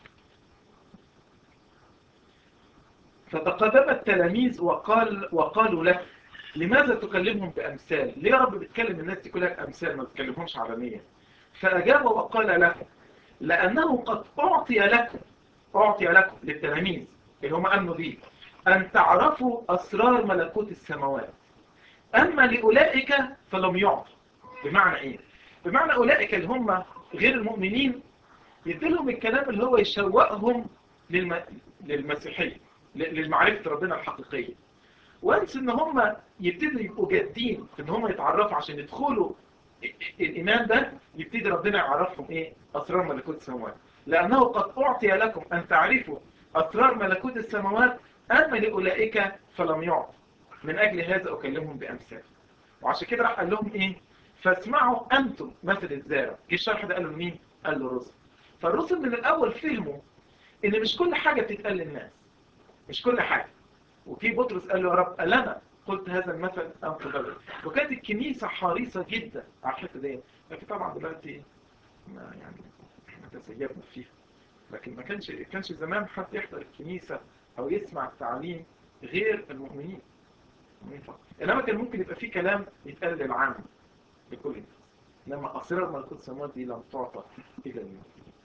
فتقدم التلاميذ وقال وقالوا له لماذا تكلمهم بأمثال ليه يا رب بتكلم الناس دي كلها بأمثال ما بتكلمهمش علنيا فأجاب وقال له لأنه قد أعطي لكم أعطي لكم للتلاميذ اللي هم أمنوا بيه أن تعرفوا أسرار ملكوت السماوات أما لأولئك فلم يعطوا بمعنى إيه؟ بمعنى أولئك اللي هم غير المؤمنين يديلهم الكلام اللي هو يشوقهم للم... للمسيحية ل- للمعرفة ربنا الحقيقية وانس ان هم يبتدوا يبقوا جادين في ان هم يتعرفوا عشان يدخلوا ال- ال- الايمان ده يبتدي ربنا يعرفهم ايه اسرار ملكوت السماوات لانه قد اعطي لكم ان تعرفوا اسرار ملكوت السماوات اما لاولئك فلم يعطوا من اجل هذا اكلمهم بامثال وعشان كده راح قال لهم ايه فاسمعوا انتم مثل الزارع جه الشرح ده قالوا لمين قال للرسل فالرسل من الاول فهموا ان مش كل حاجه بتتقال للناس مش كل حاجه وفي بطرس قال له يا رب قال انا قلت هذا المثل ام قبل وكانت الكنيسه حريصه جدا على الحته دي لكن طبعا دلوقتي ما يعني احنا تسيبنا فيها لكن ما كانش كانش زمان حد يحضر الكنيسه او يسمع التعليم غير المؤمنين انما كان ممكن يبقى في كلام يتقال للعام لكل الناس انما اسرار ملكوت السماوات دي لم تعطى الى الناس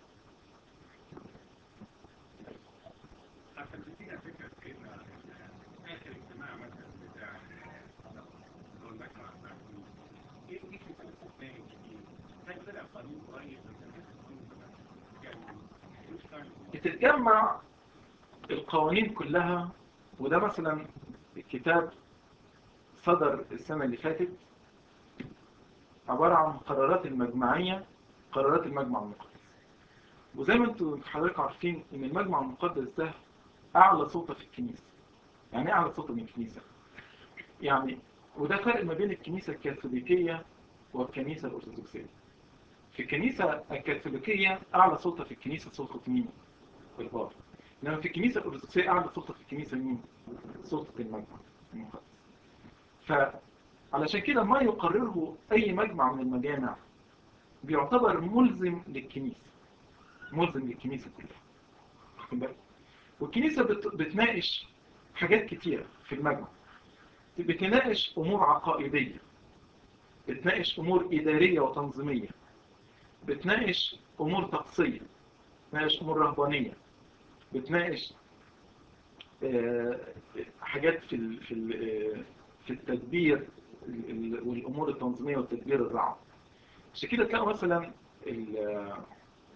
عشان تدينا فكرة كده آخر اجتماع مثلا بتاع دول مجمع التعليم إيه إيه فكرة الاستثناء الجديد؟ ده طلع قانون قريب بس الناس القانون ده كان مش فاهم بتتجمع القوانين كلها وده مثلا الكتاب صدر السنة اللي فاتت عبارة عن قرارات المجمعية قرارات المجمع المقدس وزي ما انتم حضرتك عارفين ان المجمع المقدس ده اعلى سلطة في الكنيسة يعني ايه اعلى سلطة من الكنيسة يعني وده فرق ما بين الكنيسة الكاثوليكية والكنيسة الارثوذكسية في الكنيسة الكاثوليكية اعلى سلطة في الكنيسة سلطة مين البابا انما في الكنيسة الارثوذكسية اعلى سلطة في الكنيسة مين سلطة المجمع المقدس فعلشان كده ما يقرره اي مجمع من المجامع بيعتبر ملزم للكنيسة ملزم للكنيسة كلها واخد بالك؟ والكنيسة بت- بتناقش حاجات كتيرة في المجمع بتناقش أمور عقائدية بتناقش أمور إدارية وتنظيمية بتناقش أمور طقسية بتناقش أمور رهبانية بتناقش آه، حاجات في ال- في ال- آه، في التدبير ال- ال- والأمور التنظيمية والتدبير الرعب عشان كده تلاقوا مثلا ال- آه،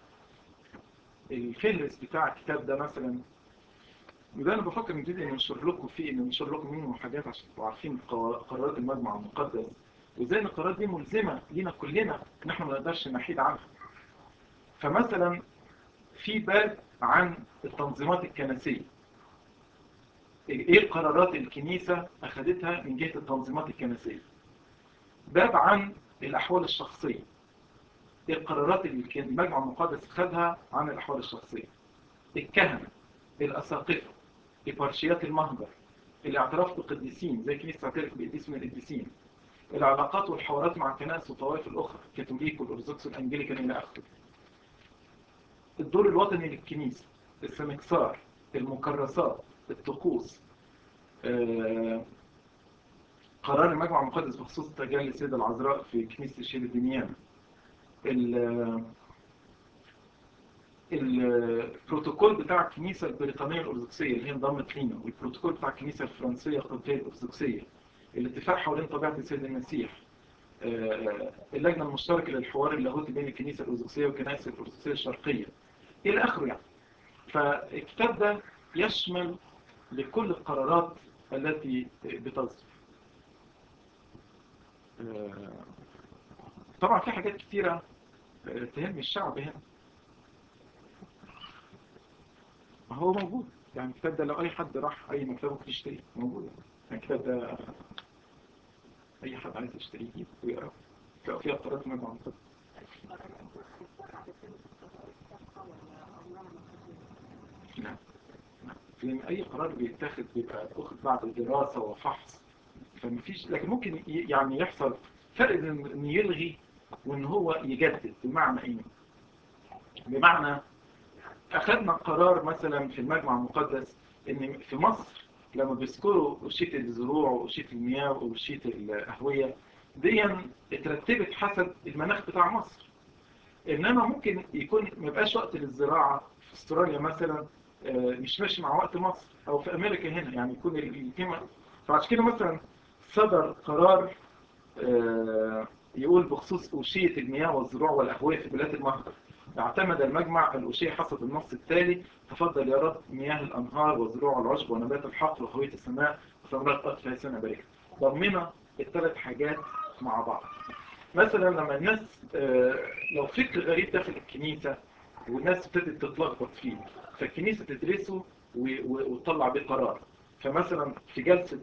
الفهرس بتاع الكتاب ده مثلا وده انا بفكر نبتدي ننشر لكم فيه ننشر لكم منه حاجات عشان تبقوا عارفين قوا- قرارات المجمع المقدس وازاي ان القرارات دي ملزمه لينا كلنا ان احنا ما نقدرش نحيد عنها فمثلا في باب عن التنظيمات الكنسيه ايه القرارات الكنيسه اخذتها من جهه التنظيمات الكنسيه باب عن الاحوال الشخصيه ايه القرارات اللي كان المجمع المقدس خدها عن الاحوال الشخصيه الكهنه الاساقفه إبارشيات المهجر الاعتراف بالقديسين زي كنيسة تعترف بقديس من القديسين العلاقات والحوارات مع الكنائس والطوائف الأخرى الكاثوليك والأرثوذكس والأنجليكان إلى آخره الدور الوطني للكنيسة السمكسار المكرسات الطقوس آه، قرار المجمع المقدس بخصوص تجلي السيدة العذراء في كنيسة الشيل الدنيان ال- البروتوكول بتاع الكنيسة البريطانية الأرثوذكسية اللي هي انضمت لينا والبروتوكول بتاع الكنيسة الفرنسية القبطية الأرثوذكسية الاتفاق حوالين طبيعة السيد المسيح آه، اللجنة المشتركة للحوار اللاهوتي بين الكنيسة الأرثوذكسية والكنائس الأرثوذكسية الشرقية إلى آخره يعني فالكتاب ده يشمل لكل القرارات التي بتصدر آه، طبعا في حاجات كتيرة آه، تهم الشعب هنا ما هو موجود يعني الكتاب ده لو اي حد راح اي مكتبه ممكن يشتريه موجود يعني الكتاب ده اي حد عايز يشتريه يجيبه ويقراه تلاقوا فيها قرارات مجمع مقدس لا لا. لأن أي قرار بيتاخد بيبقى واخد بعد دراسة وفحص فمفيش لكن ممكن ي- يعني يحصل فرق بين إن يلغي وإن هو يجدد بمعنى إيه؟ بمعنى أخذنا قرار مثلا في المجمع المقدس إن في مصر لما بيذكروا أشية الزروع وأشية المياه وأشية الأهوية دي اترتبت حسب المناخ بتاع مصر انما ممكن يكون ما يبقاش وقت للزراعه في استراليا مثلا آه، مش ماشي مع وقت مصر او في امريكا هنا يعني يكون القيمه فعشان كده مثلا صدر قرار آه، يقول بخصوص أوشية المياه والزروع والأهوية في بلاد المهجر اعتمد المجمع الأوشية حسب النص التالي تفضل يا رب مياه الأنهار والزروع والعشب ونبات الحقل وهوية السماء وثمرات الأرض في سنة باركة ضمنا الثلاث حاجات مع بعض مثلا لما الناس آه، لو فكر غريب داخل الكنيسة والناس ابتدت تتلخبط فيه فالكنيسة تدرسه و- و- وتطلع بيه قرار فمثلا في جلسة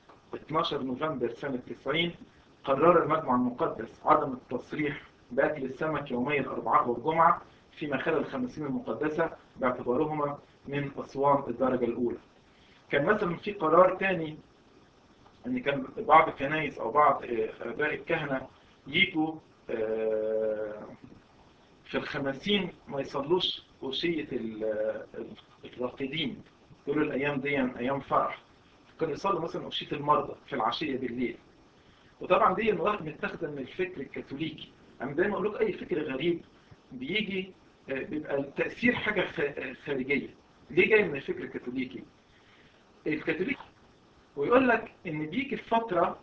12 نوفمبر سنة 90 قرر المجمع المقدس عدم التصريح بأكل السمك يومي الأربعاء والجمعة فيما خلال الخمسين المقدسة باعتبارهما من أصوام الدرجة الأولى كان مثلا في قرار تاني ان كان بعض الكنائس او بعض آه، اباء الكهنه يجوا آه، في الخمسين ما يصلوش أوشية ال- ال- الراقدين يقولوا الأيام دي أيام فرح كانوا يصلوا مثلا أوشية المرضى في العشية بالليل وطبعا دي مواهب متاخدة من الفكر الكاثوليكي أنا دايما أقول لك أي فكر غريب بيجي آه، بيبقى التأثير حاجة خ- خارجية ليه جاي من الفكر الكاثوليكي؟ الكاثوليكي ويقول لك ان بيجي فترة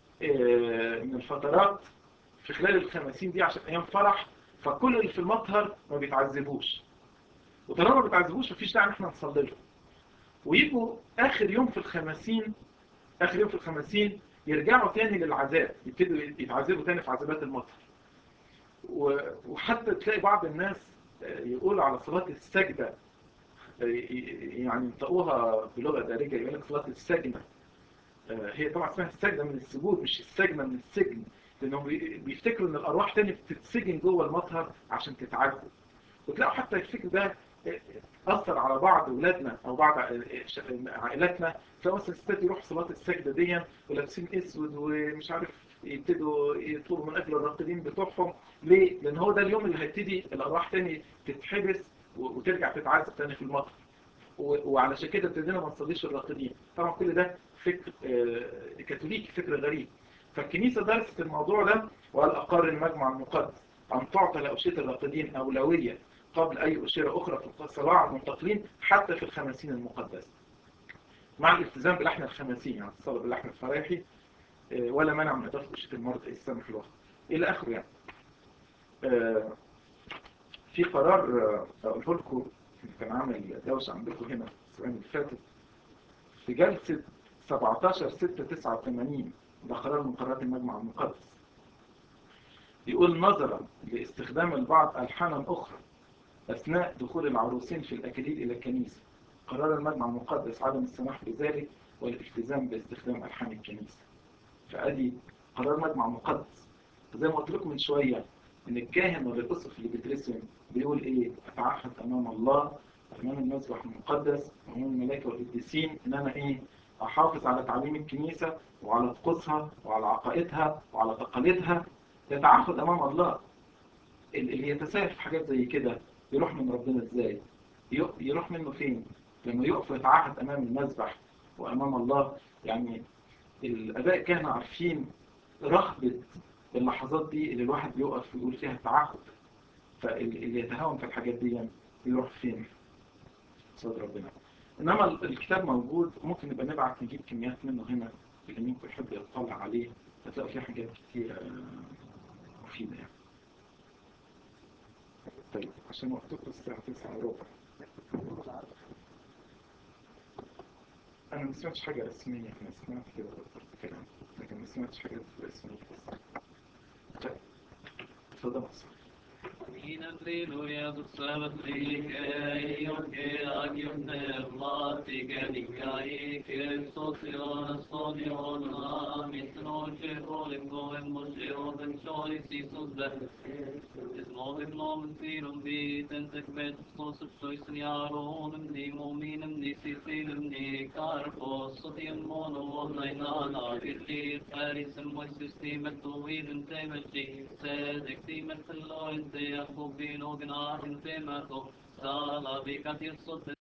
آه، من الفترات في خلال الخمسين دي عشان ايام فرح فكل اللي في المطهر ما بيتعذبوش وطالما ما بيتعذبوش مفيش داعي ان احنا نصلي لهم ويجوا اخر يوم في الخمسين اخر يوم في الخمسين يرجعوا تاني للعذاب يبتدوا يتعذبوا تاني في عذابات المطهر و- وحتى تلاقي بعض الناس آه، يقولوا على صلاة السجدة آه، يعني ينطقوها بلغة دارجة يقول لك صلاة السجنة آه، هي طبعا اسمها السجنة من السجود مش السجنة من السجن لأنهم بي- بيفتكروا إن الأرواح تاني بتتسجن جوه المطهر عشان تتعذب وتلاقوا حتى الفكر ده آه، أثر على بعض أولادنا أو بعض آه، ش- عائلاتنا سواء مثلا الستات يروحوا صلاة السجدة دي ولابسين أسود ومش عارف يبتدوا يطلبوا من أجل الراقدين بتوعهم ليه؟ لأن هو ده اليوم اللي هيبتدي الأرواح تاني تتحبس و- وترجع تتعذب تاني في المطر و- وعلشان كده ابتدينا ما نصليش الراقدين طبعا كل ده فكر آه، كاثوليكي فكر غريب فالكنيسة درست الموضوع ده وقال أقر المجمع المقدس أن تعطى لأوشية الراقدين أولوية قبل أي أشيرة أخرى في الصلاة على المنتقلين حتى في الخمسين المقدسة مع الالتزام باللحن الخمسين يعني الصلاة باللحن الفرايحي آه، ولا منع من إضافة أشية المرض السامح في الوقت إلى آخره يعني آه، في قرار آه، أقوله لكم كان عامل دوشة عندكم هنا الأسبوعين اللي فاتت في جلسة 17 6 89 ده قرار من قرارات المجمع المقدس بيقول نظرا لاستخدام البعض ألحانا أخرى أثناء دخول العروسين في الأكاليل إلى الكنيسة قرار المجمع المقدس عدم السماح بذلك والالتزام باستخدام ألحان الكنيسة فأدي قرار مجمع مقدس زي ما قلت لكم من شوية إن الكاهن ولا الأسقف اللي بيدرسهم بيقول إيه أتعهد أمام الله أمام المذبح المقدس وأمام الملائكة والقديسين إن أنا إيه أحافظ على تعليم الكنيسة وعلى طقوسها وعلى عقائدها وعلى تقاليدها يتعهد أمام الله اللي يتساهل في حاجات زي كده يروح من ربنا إزاي يق- يروح منه فين لما يقف ويتعهد أمام المذبح وأمام الله يعني الآباء كانوا عارفين رهبة اللحظات دي اللي الواحد بيقف ويقول فيها تعهد فاللي يتهاون في الحاجات دي يروح فين صدر ربنا انما ال- الكتاب موجود ممكن نبقى نبعت نجيب كميات منه هنا اللي منكم يحب يطلع عليه هتلاقوا فيه حاجات كتير آه، مفيدة يعني طيب عشان وقتكم الساعة 9 وربع أنا ما سمعتش حاجة رسمية أنا سمعت كده قلت كلام لكن ما سمعتش حاجة رسمية طيب اتفضل يا أستاذ. Halleluja, du sövlige, Ioke, Agione, Vlatige, Nikai, Kristus, Jonas, Sonion, Amis, Noche, Holim, Goem, Moshe, Oben, Choris, Isus, Ben, is Molim, Nomen, Firum, Viten, Tekbet, Stos, Stoisen, Jaronem, Nimo, Minem, Nisisilim, Nikarpos, Sotium, Mono, Onlainana, Gittir, Paris, and Moises, Timet, Tuwiden, Temet, Sedek, Timet, Eloin, Te, Akubin, Ogen, Ahin, Temet, Sala, Vikatir, Sotet,